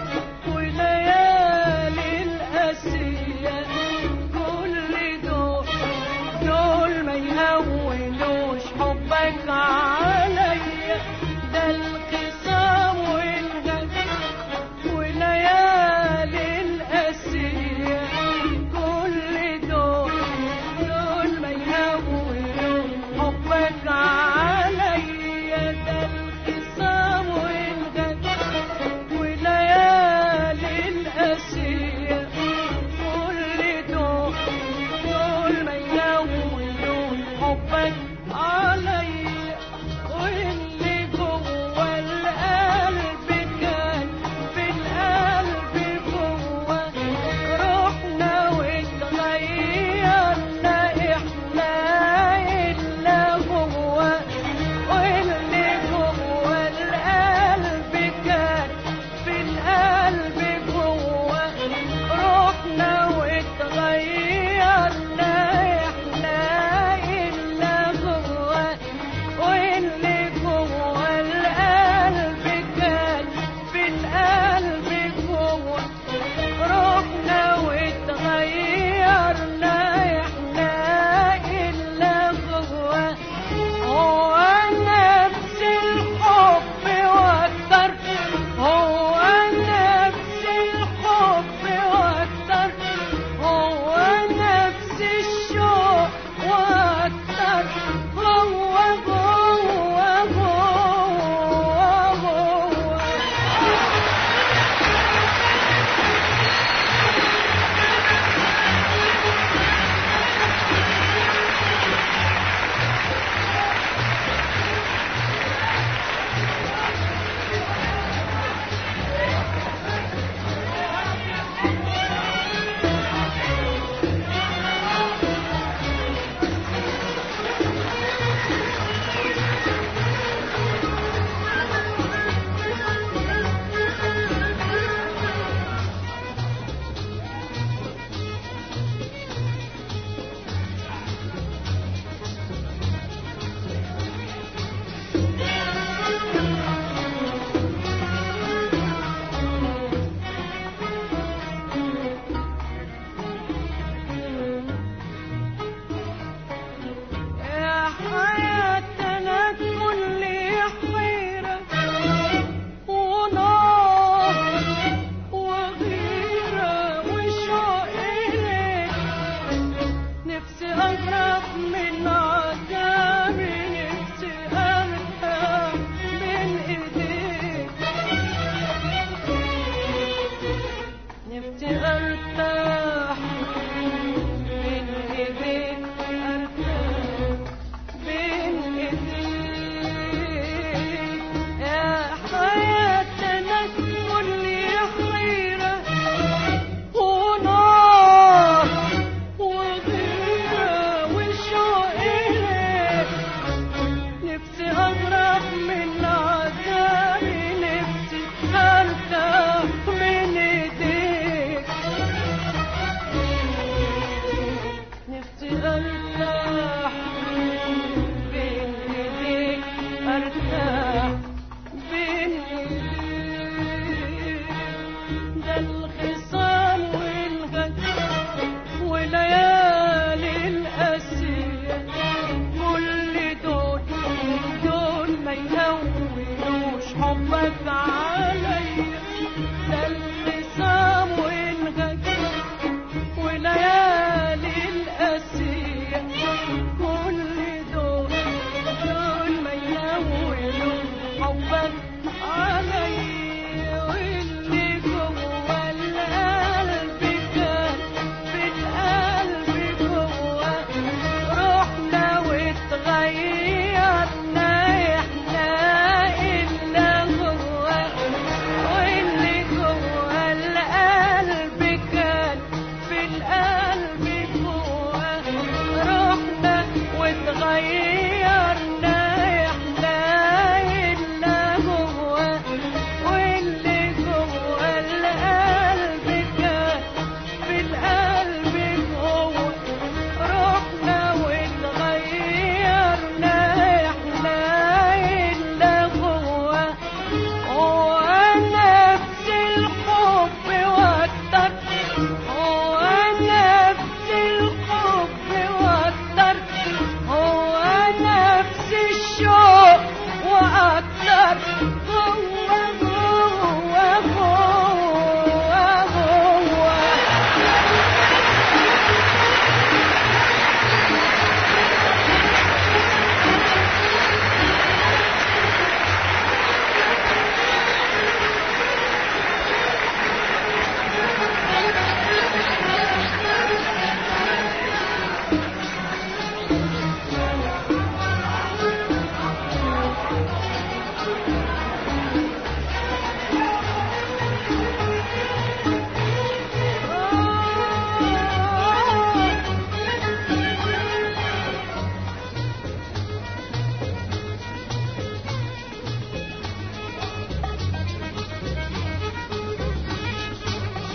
وليالي القاسية كل دول دول ما يهونوش حبك عليا ده الخصام والجد وليالي القاسية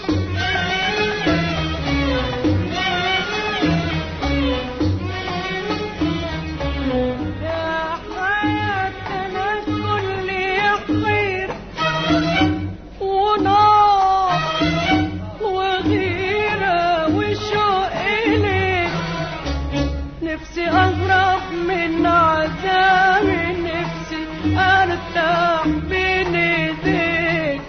يا حياتنا كل خير ونار وغيرة وشوق إليك نفسي أهرب من عذابي نفسي أرتاح بين إيديك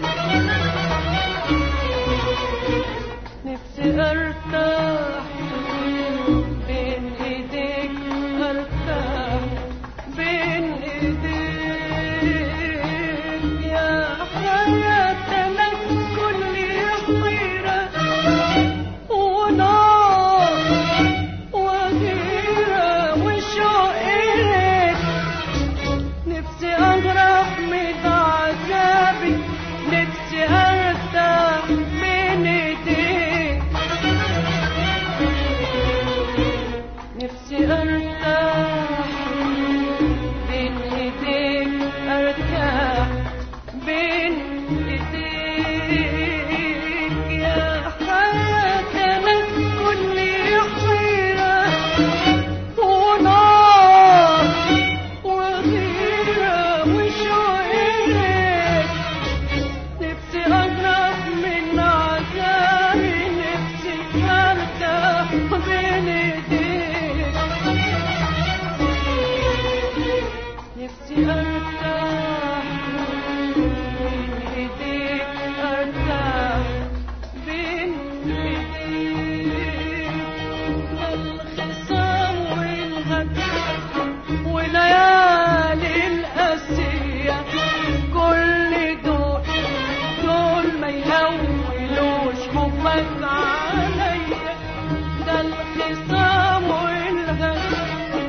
نفسي أرتاح بين إيديك أرتاح بين إيديك يا حياتنا كل خيرة ونار وغيرة وشوق إليك نفسي أغرق من عذابي نفسي أرتاح من إيديك نفسي أرتاح بين إيديك أرتاح بين إيديك يا حياتنا كل خيرة ونار وغيرة وشوق إليك نفسي أغرق من عذابي نفسي أرتاح بين إيديك نفسي أرتاح بين إيديك أرتاح بين إيديك الخصام والهجر وليالي القاسية كل دول دول ما يهولوش حبك عليا ده الخصام والهجر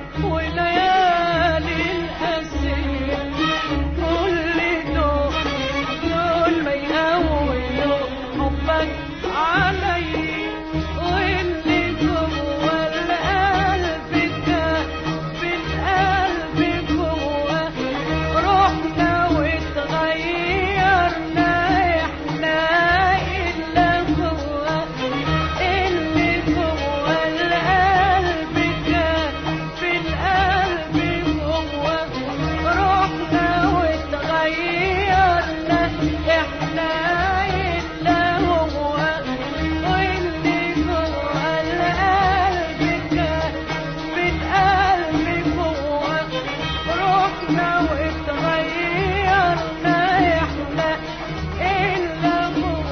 وليالي القاسية كل دول دول ما يهولوش حبك عليا واللي جوه القلب كان في القلب جوه روحنا واتغيرنا احنا الا جوه اللي جوه القلب كان في القلب جوه روحنا واتغيرنا احنا الا هو واللي جوه القلب كان في القلب جوه روحنا واتغيرنا احنا الا هو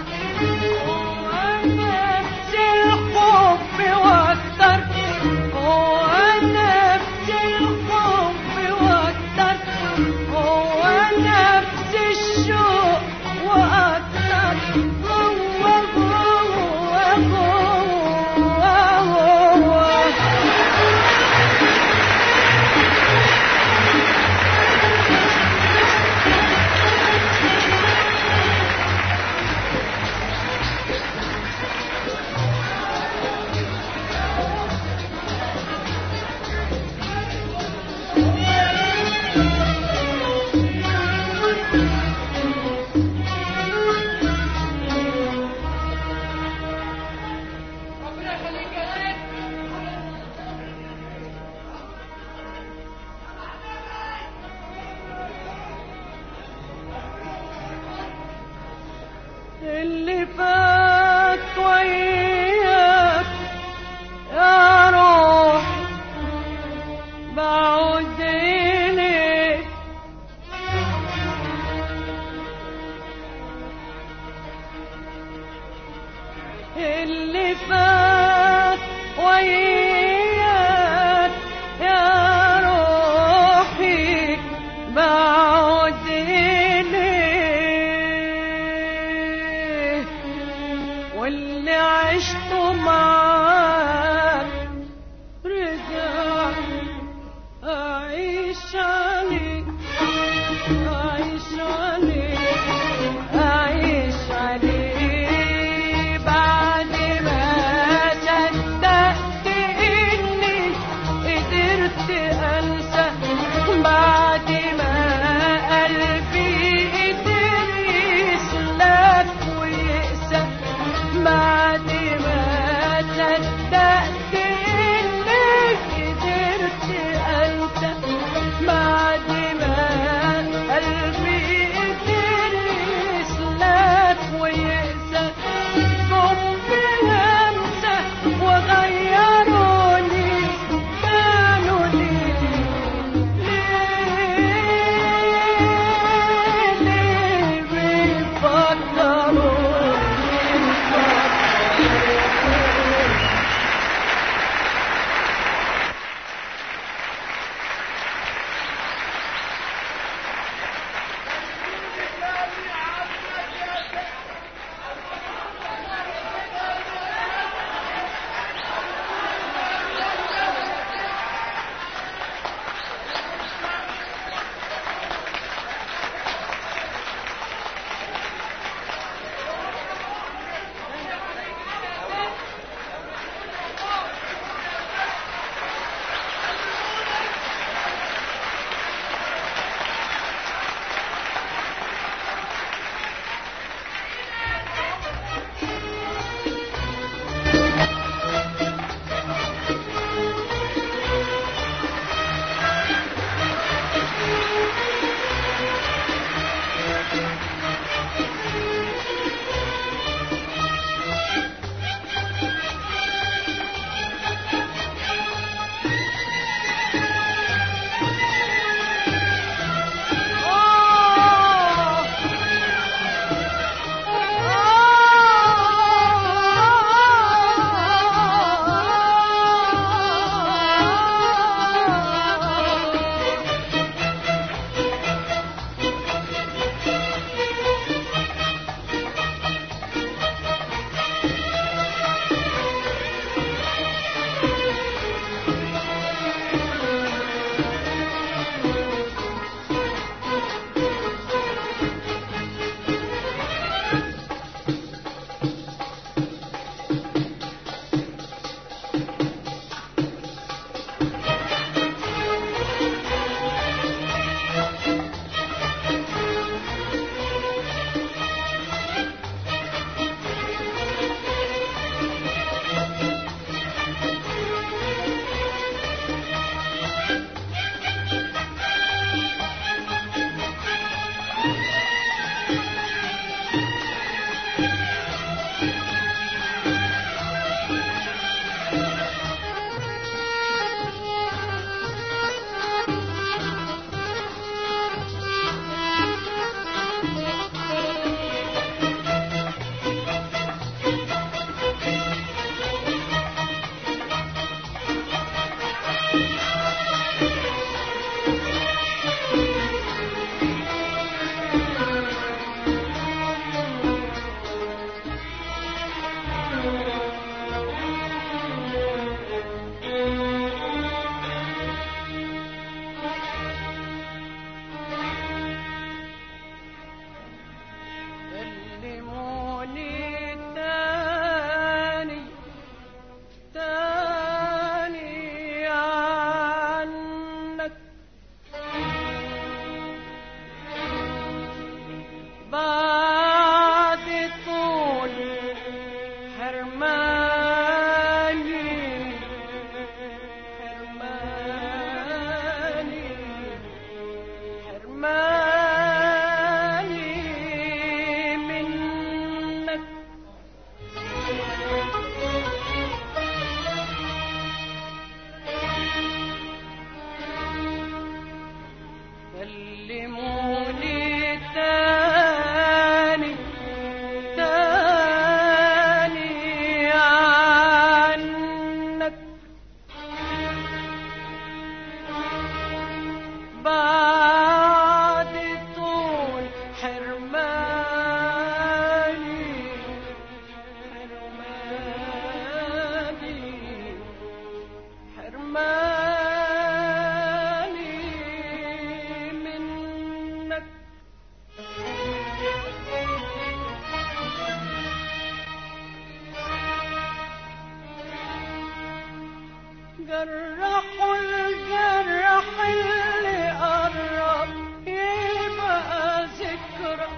هو نفس الحب واكتر هو نفس الحب واكتر هو نفس الشوق واكتر هو هو هو هو اللي فات وياك يا روح بعود إليك اللي فات وياك يا روحي بعود إليه واللي عشته معاك رجع أعيش عليك أعيش عليك أعيش عليك بعد ما صدقت إني قدرت أنسى بعد ما قلبي قدر يسلك ويقسى جرحوا الجرح اللي قرب يبقى ذكرى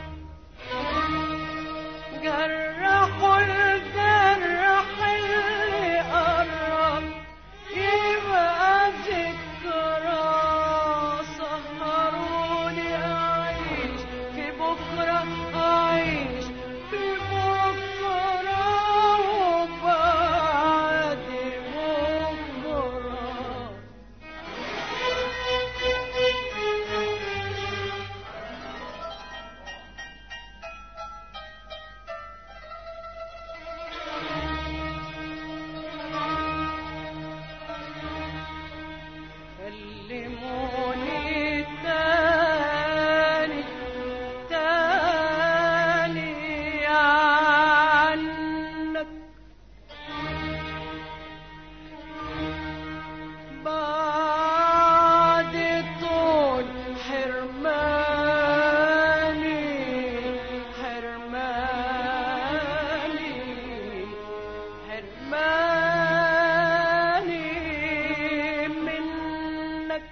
جرحوا الجرح اللي قرب يبقى ذكرى سهروني أعيش في بكرة أعيش في بكرة وبعد بكرة كلموني تاني تاني عنك بعد طول حرماني حرماني حرماني منك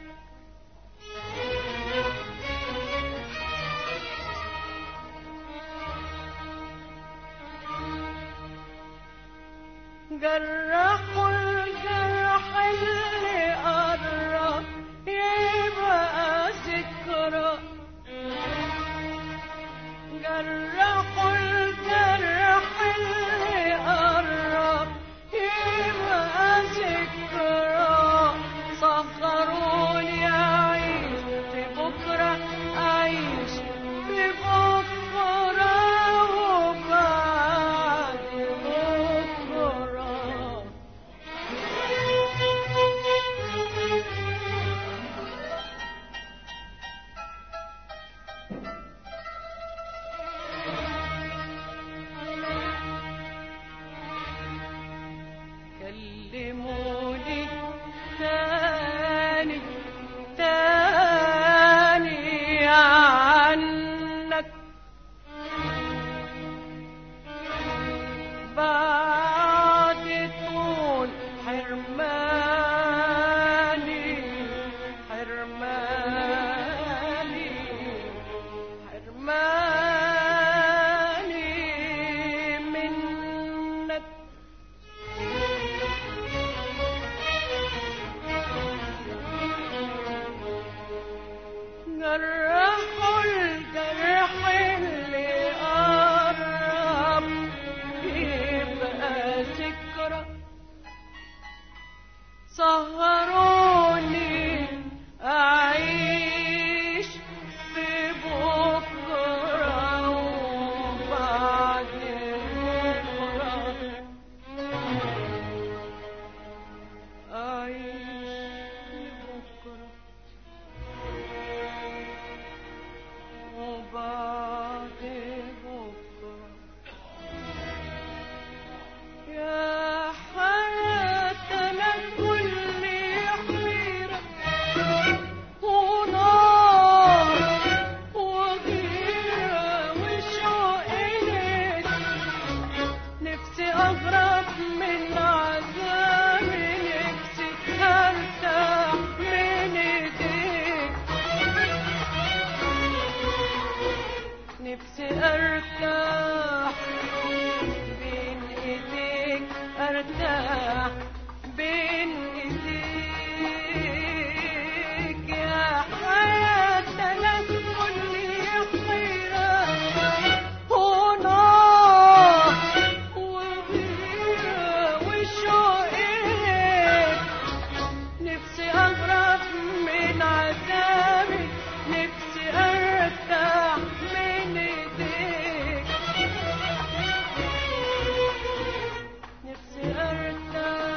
جرحوا الجرح اللي قرب يبقى ذكرى جرحوا الجرح اللي قرب يبقى ذكرى صغروني أعيش في بكرة أعيش في بكرة وبعد بكرة كلموني تاني تاني عنك بعد طول حرماني حرماني حرماني منك جرحوا الجرح اللي قرب يبقى ذكرى سهروني أعيش في بكرة وبعد بكرة أعيش في بكرة وبعد بكرة يا حياتنا كل حيرة ونار وغيرة وشوق إليك نفسي أغرب من عذابي نفسي أرتاح من إيديك نفسي ارتاح بين ايديك ارتاح بين ايديك يا حياتنا كل حيرة ونار وغيرة وشوق إليك نفسي أهرب من عذابي نفسي أرتاح من إيديك نفسي أرتاح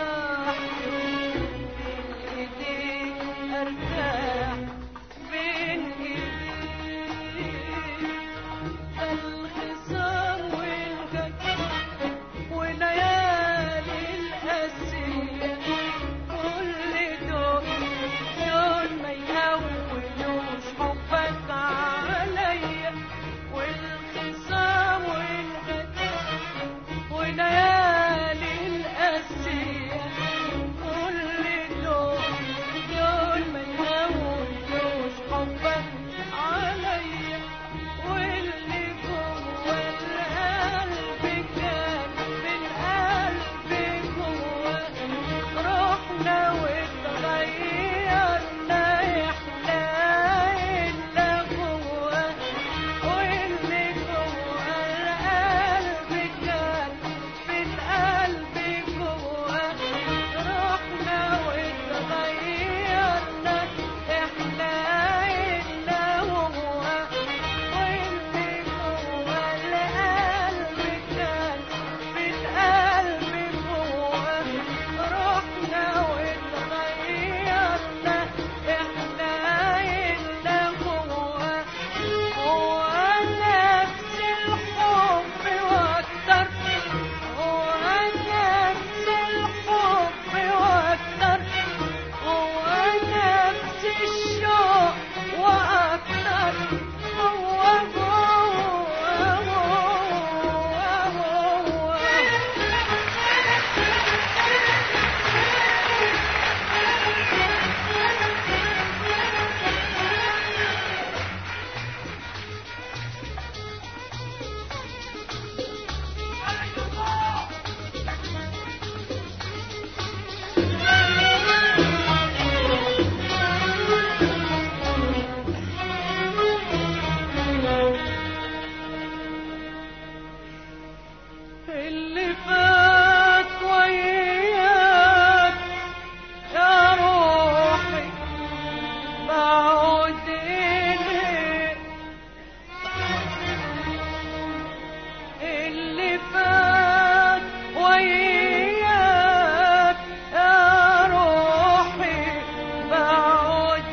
واللي فات وياك يا روحي بعود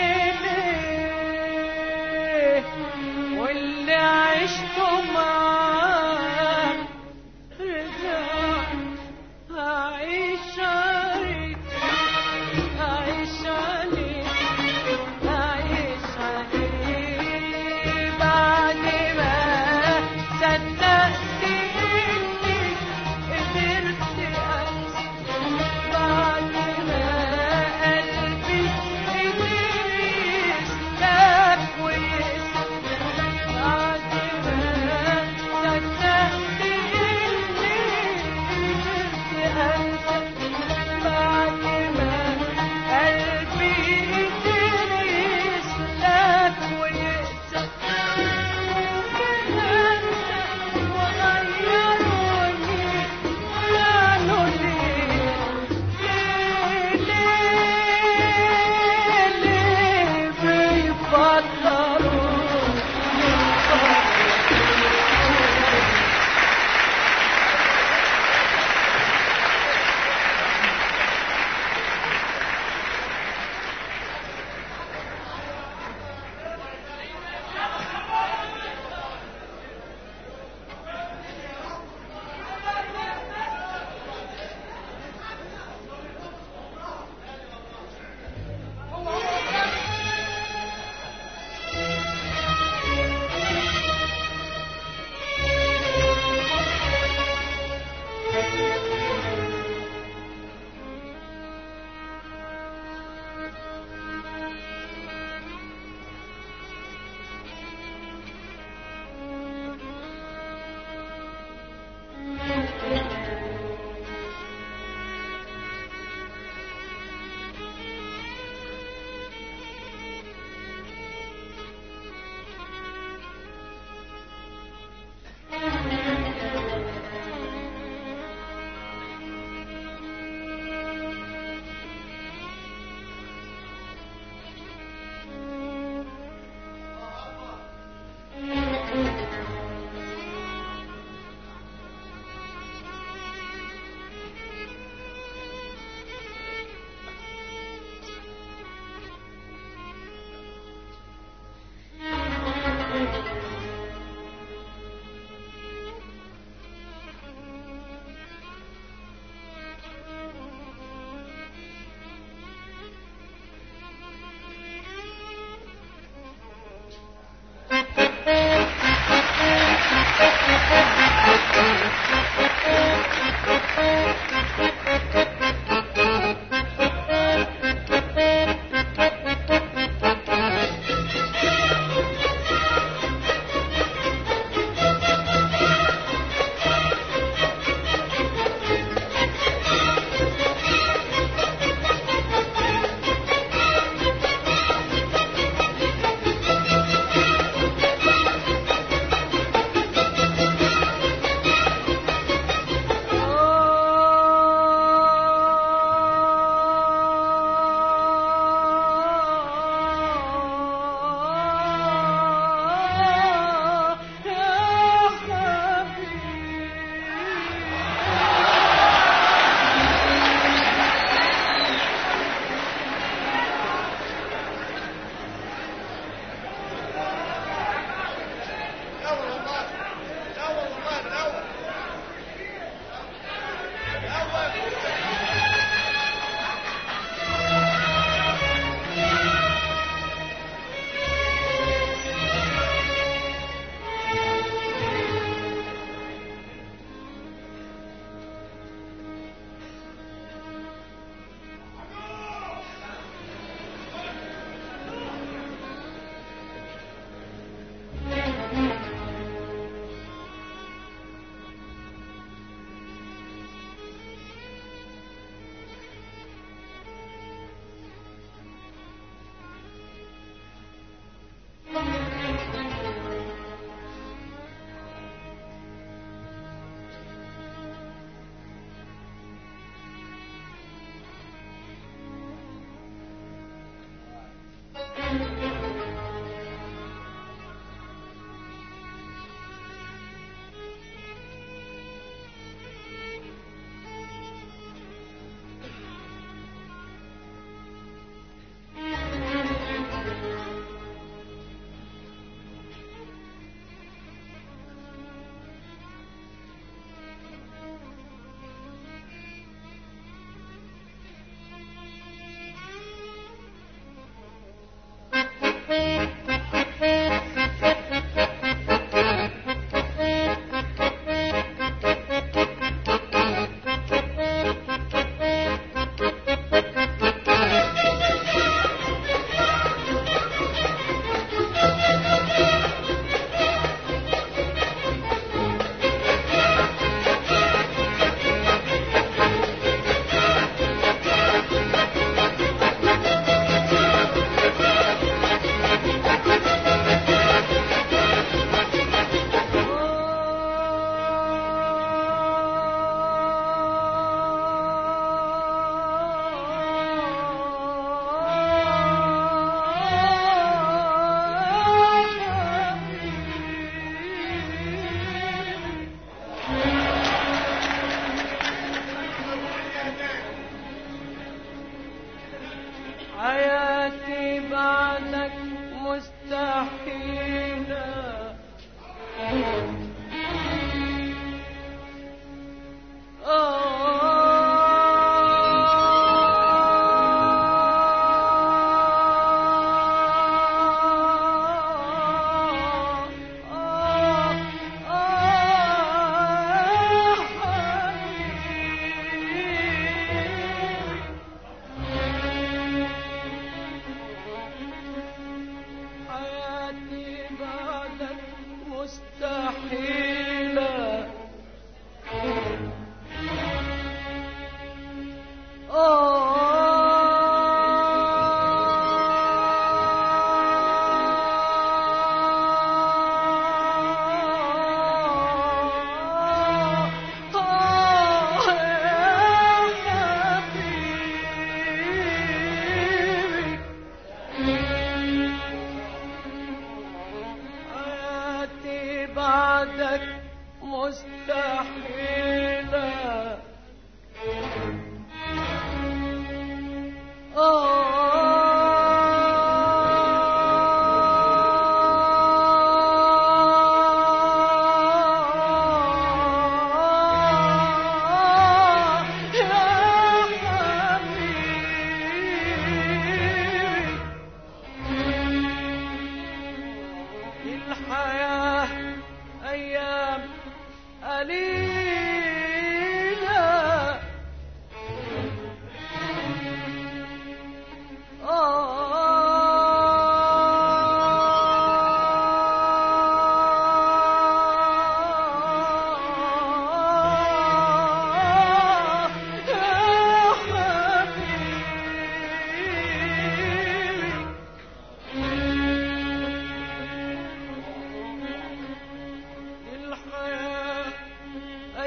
إليه واللي عشته معاك رجع هعيش عليك هعيش عليك هعيش عليك بعد ما صدقت إني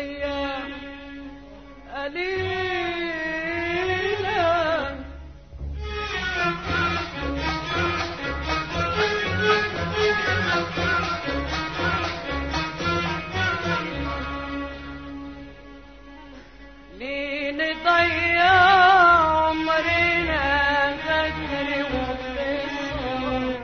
أيام قليلة ليه نضيع عمرنا غدر وخصام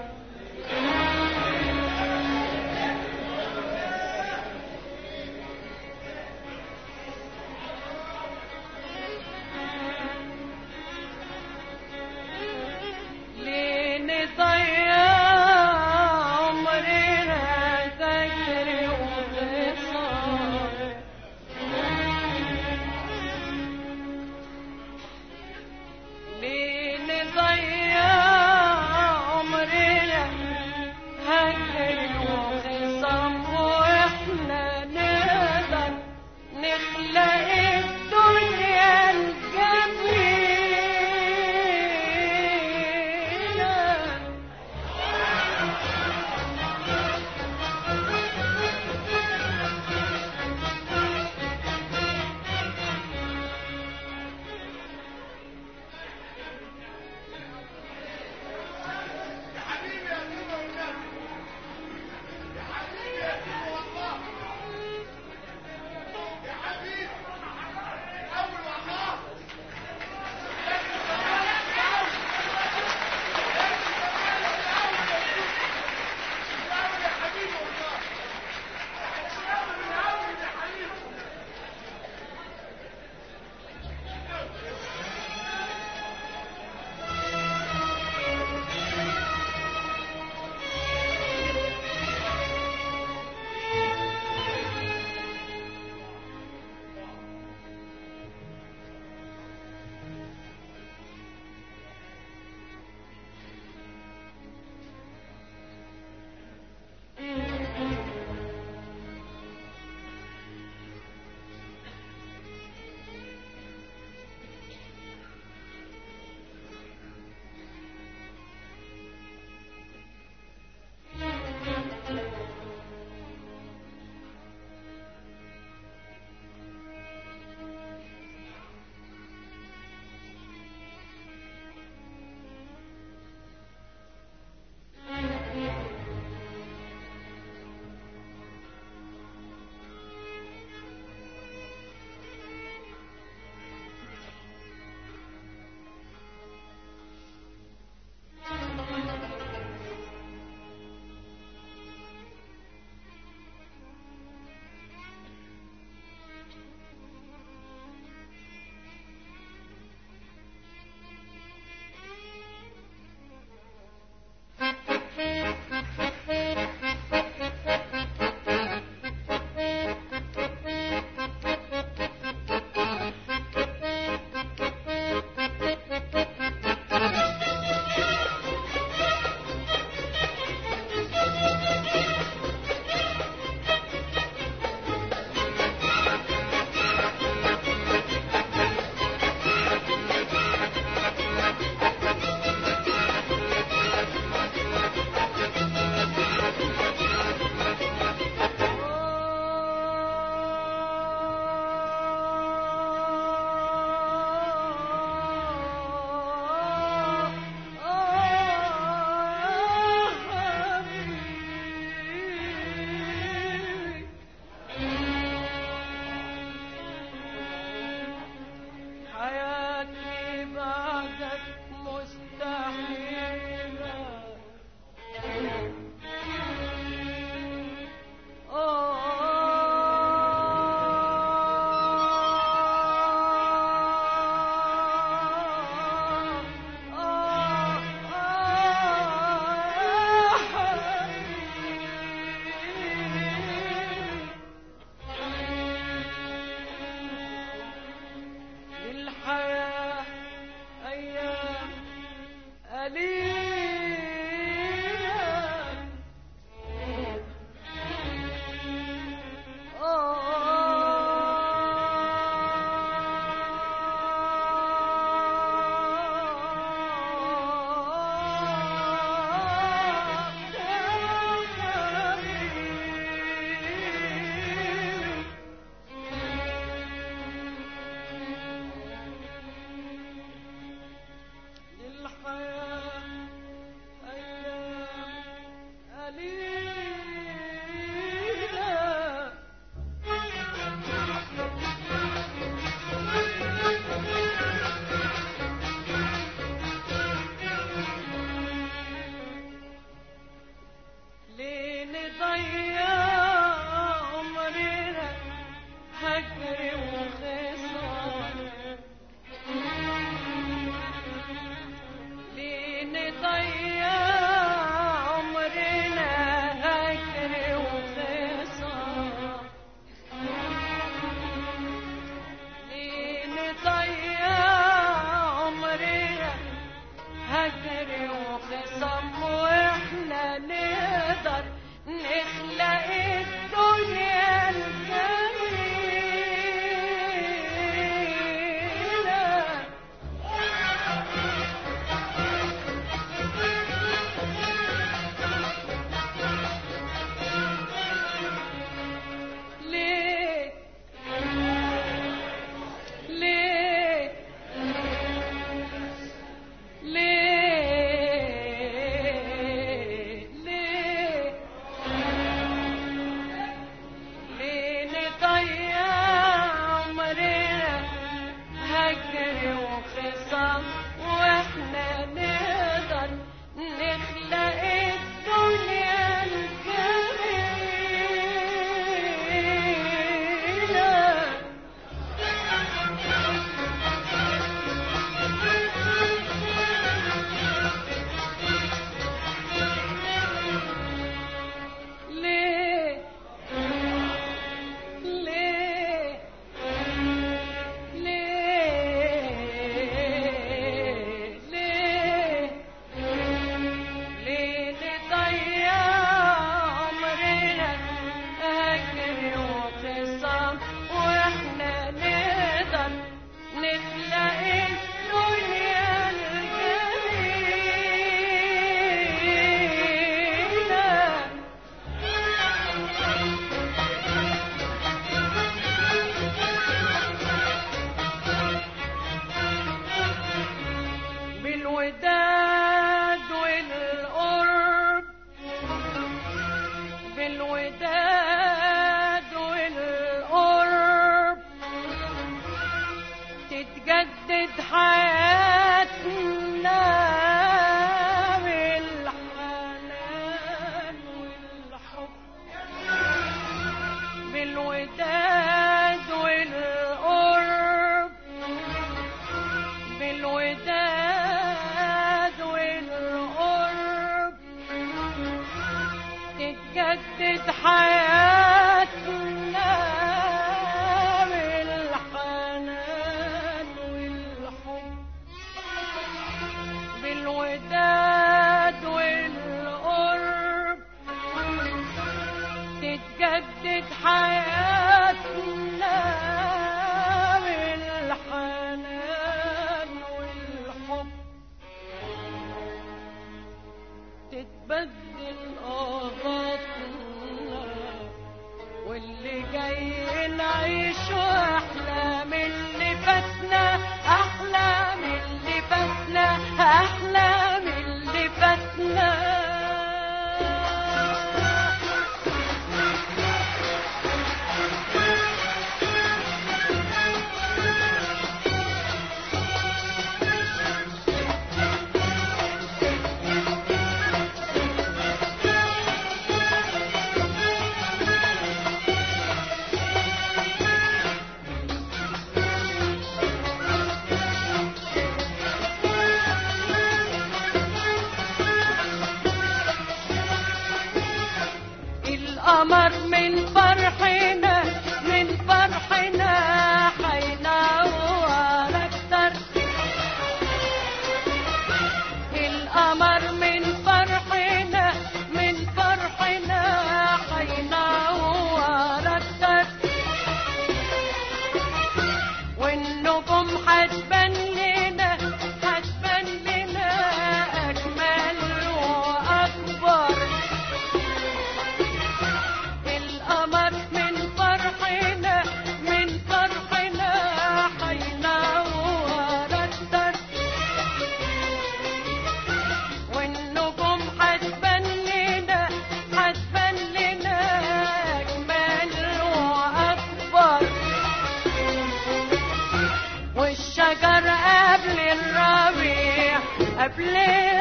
قبل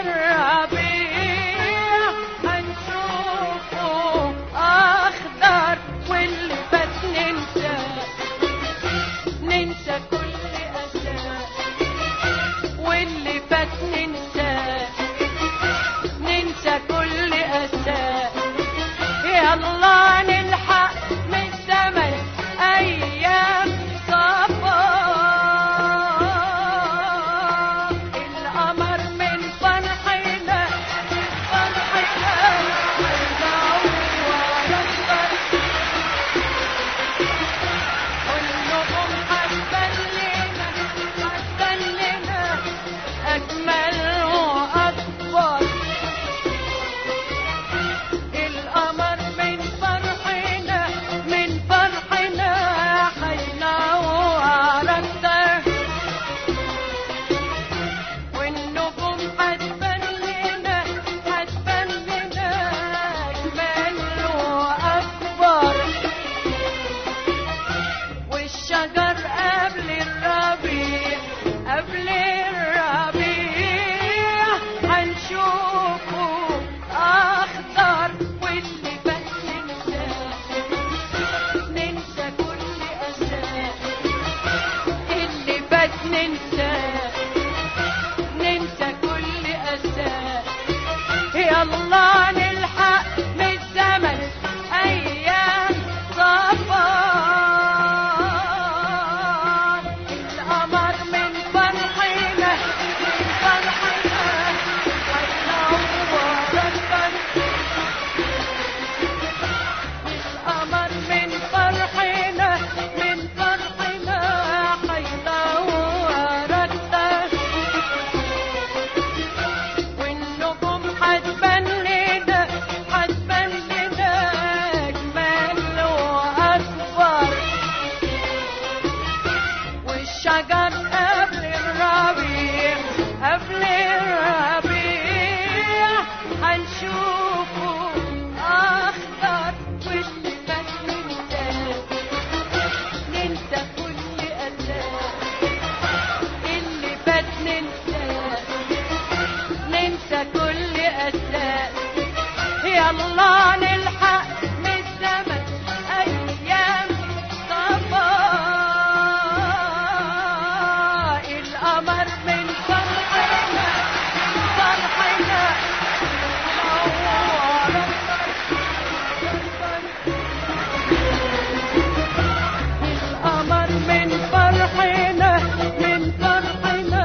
الربيع هنشوفه أخضر واللي فات ننسى ننسى كل أسى واللي فات ننسى ننسى كل أسى يلا نلحق من زمن أيام صفا القمر من فرحنا فرحنا يدور أكتر كلهم حبا لنا حبا لنا أجمل وأكبر القمر من فرحنا من فرحنا حينور أكتر والنجوم حتبان لنا حتبان لنا أجمل وأكبر والشجر قبل الربيع قبل الربيع هنشوفه أخضر واللي بس ننسى ننسى كل أسى اللي بس ننسى ننسى كل أسى يلا نلحق من الزمن أيام صفا القمر من فرحنا من فرحنا هينور أكتر القمر من فرحنا من فرحنا هينور أكتر والنجوم حتبان لنا حتبان لنا أجمل وأكبر والشجر قبل الربيع قبل الربيع هنشوفه أخضر واللي فات ننسى ننسى كل أسى اللي فات ننسى ننسى كل أساس يلا نلحق من الزمن أيام صفا القمر من فرحنا فرحنا نور القمر من فرحنا من فرحنا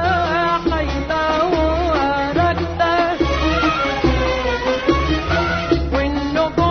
حيدور أكتر والنجوم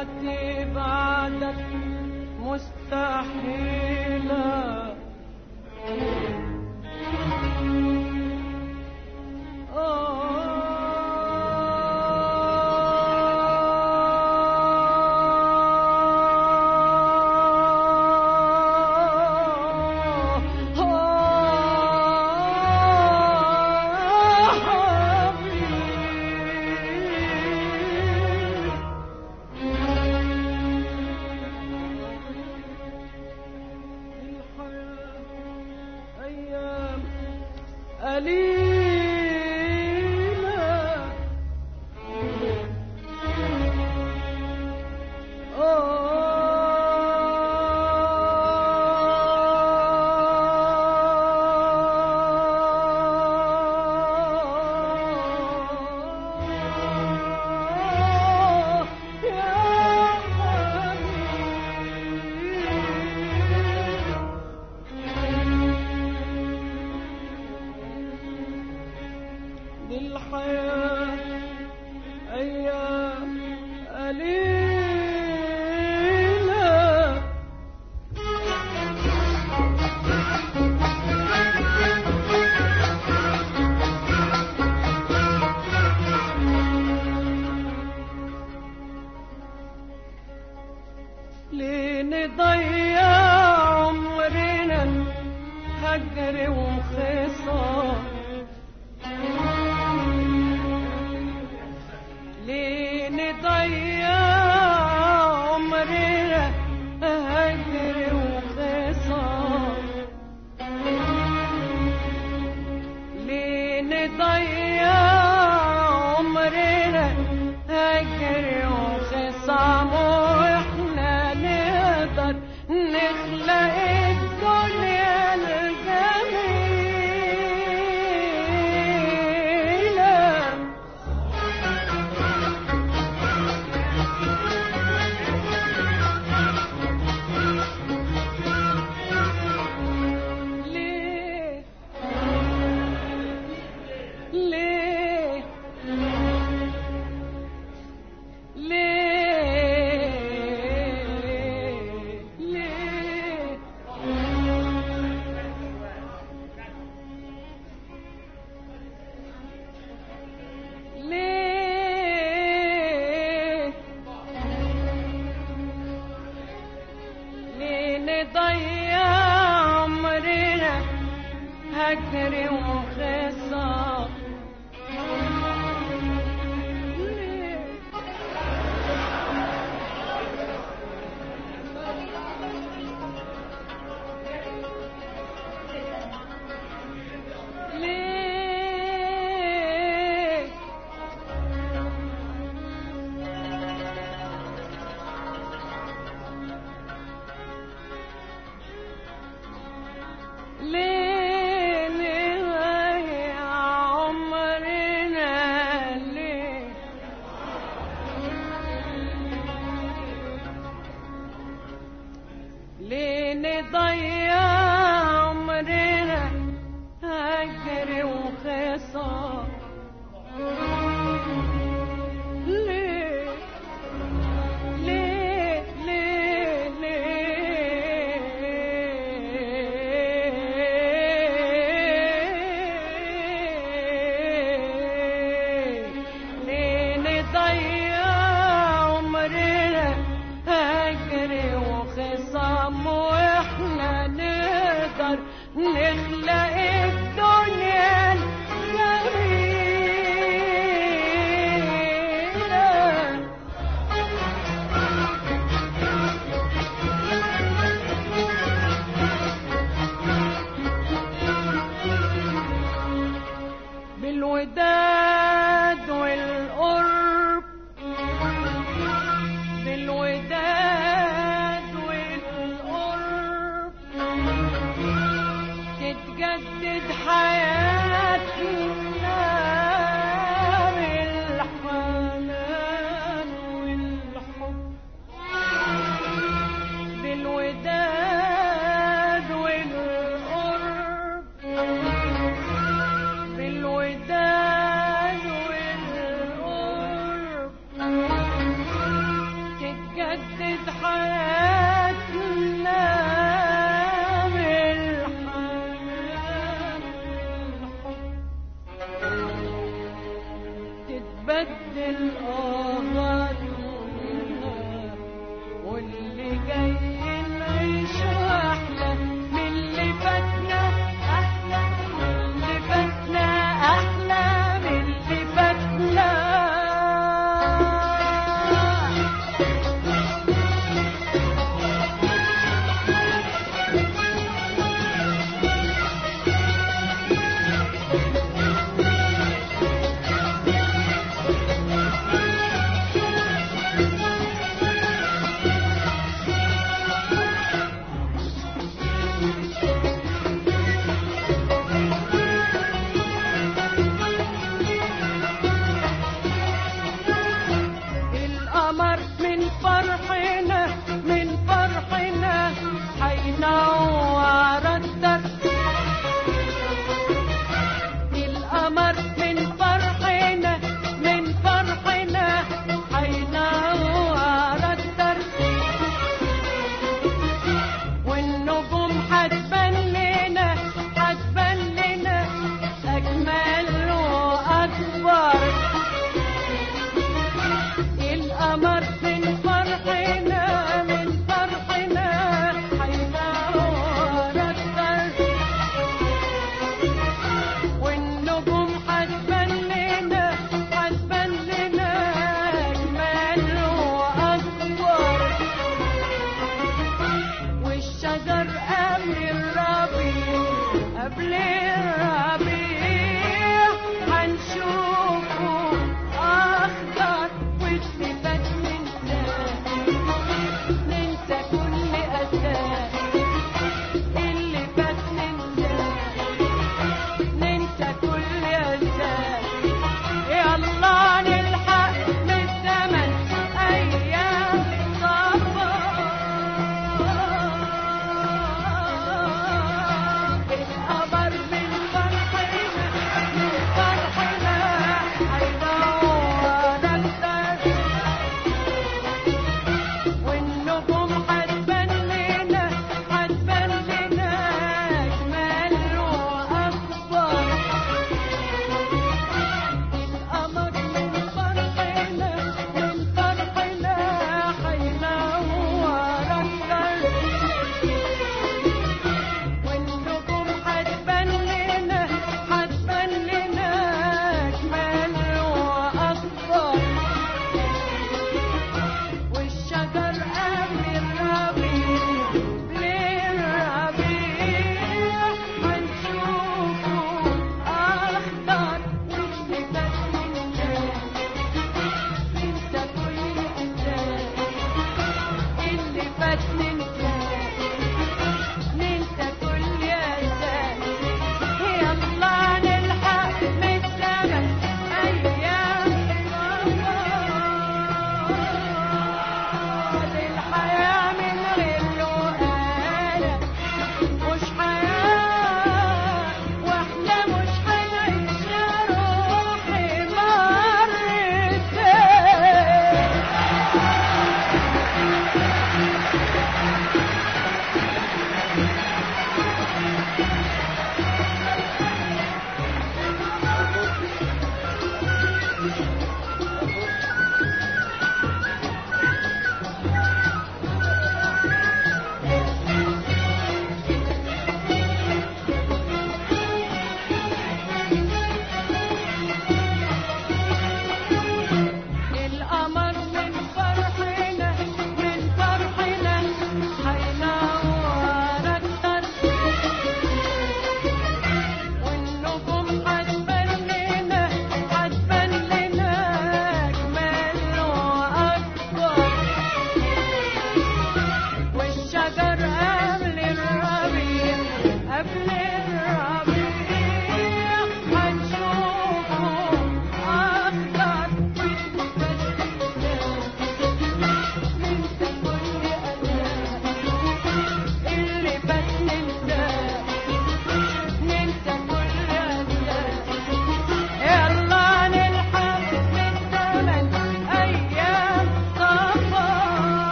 حياتي بعدك مستحيلة أيام قليلة آه يا حبيبي للحياة أيام قليلة لنضيع عمرنا هجر وخصام ليه نضيع عمرنا هجر وخصام ليه نضيع عمرنا هجر وخصام واحنا نقدر نخلق الدنيا الجميلة ليه ليه ليه ليه ليه ليه نضيع عمرنا هجر وخصام ليه ليه ليه نضيع عمرنا ليه ليه نضيع عمرنا هجر وخصام ليه ليه ليه ليه ليه نضيع عمرنا هجر وخصام واحنا نقدر نخلق الدنيا الجميلة بالوداد والقرب بالوداد والقرب تتجدد نجدد حياتنا بالحياة تتبدل آغاتنا واللي جاي نعيش أحلى من اللي فاتنا أحلى من اللي فاتنا أحلى من اللي فاتنا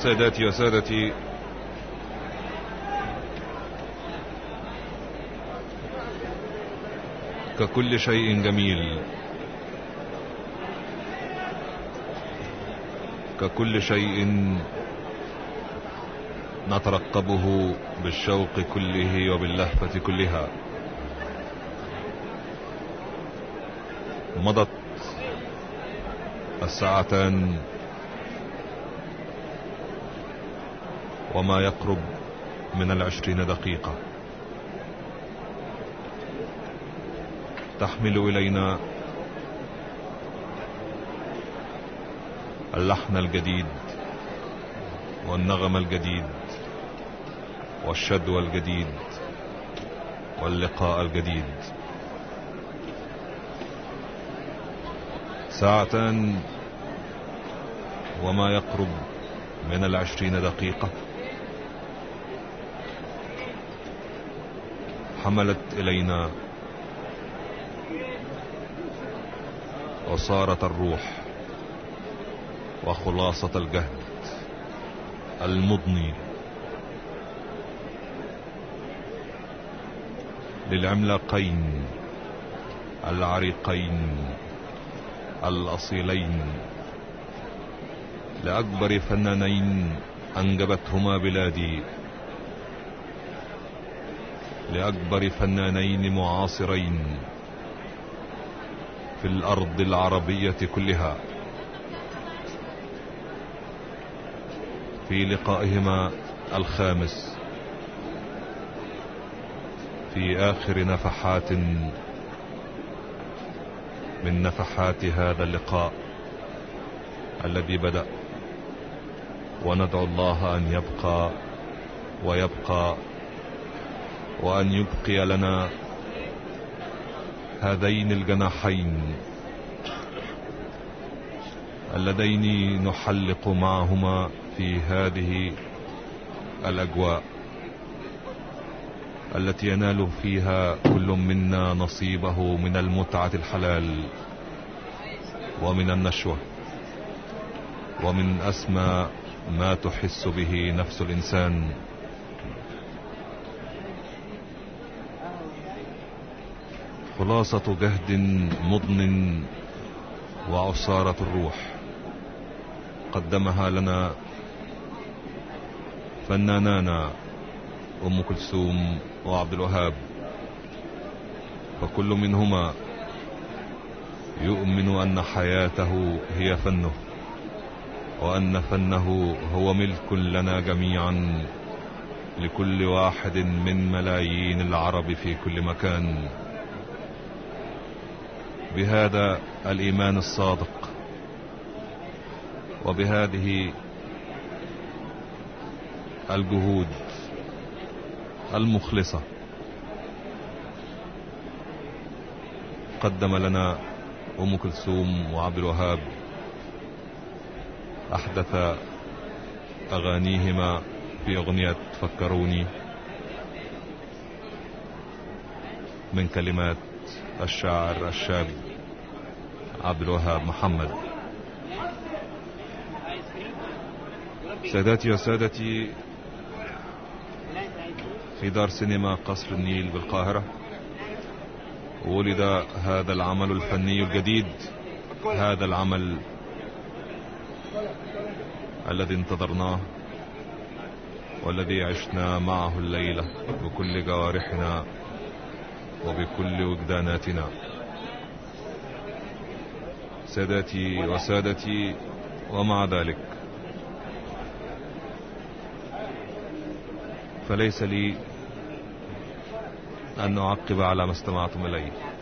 سادتي وسادتي ككل شيء جميل ككل شيء نترقبه بالشوق كله وباللهفة كلها مضت الساعتان وما يقرب من العشرين دقيقة تحمل إلينا اللحن الجديد والنغم الجديد والشدوى الجديد واللقاء الجديد ساعتان وما يقرب من العشرين دقيقة حملت إلينا وصارت الروح وخلاصة الجهد المضني للعملاقين العريقين الأصيلين لأكبر فنانين أنجبتهما بلادي لأكبر فنانين معاصرين في الأرض العربية كلها في لقائهما الخامس في آخر نفحات من نفحات هذا اللقاء الذي بدأ وندعو الله أن يبقى ويبقى وأن يبقي لنا هذين الجناحين اللذين نحلق معهما في هذه الأجواء التي ينال فيها كل منا نصيبه من المتعة الحلال ومن النشوة ومن أسمى ما تحس به نفس الإنسان خلاصة جهد مضن وعصارة الروح قدمها لنا فنانانا أم كلثوم وعبد الوهاب فكل منهما يؤمن أن حياته هي فنه وأن فنه هو ملك لنا جميعا لكل واحد من ملايين العرب في كل مكان بهذا الإيمان الصادق وبهذه الجهود المخلصة قدم لنا أم كلثوم وعبد الوهاب أحدث أغانيهما في أغنية فكروني من كلمات الشاعر الشاب عبد الوهاب محمد سادتي وسادتي في دار سينما قصر النيل بالقاهرة ولد هذا العمل الفني الجديد هذا العمل الذي انتظرناه والذي عشنا معه الليلة بكل جوارحنا وبكل وجداناتنا سادتي وسادتي ومع ذلك فليس لي أن أعقب على ما استمعتم إليه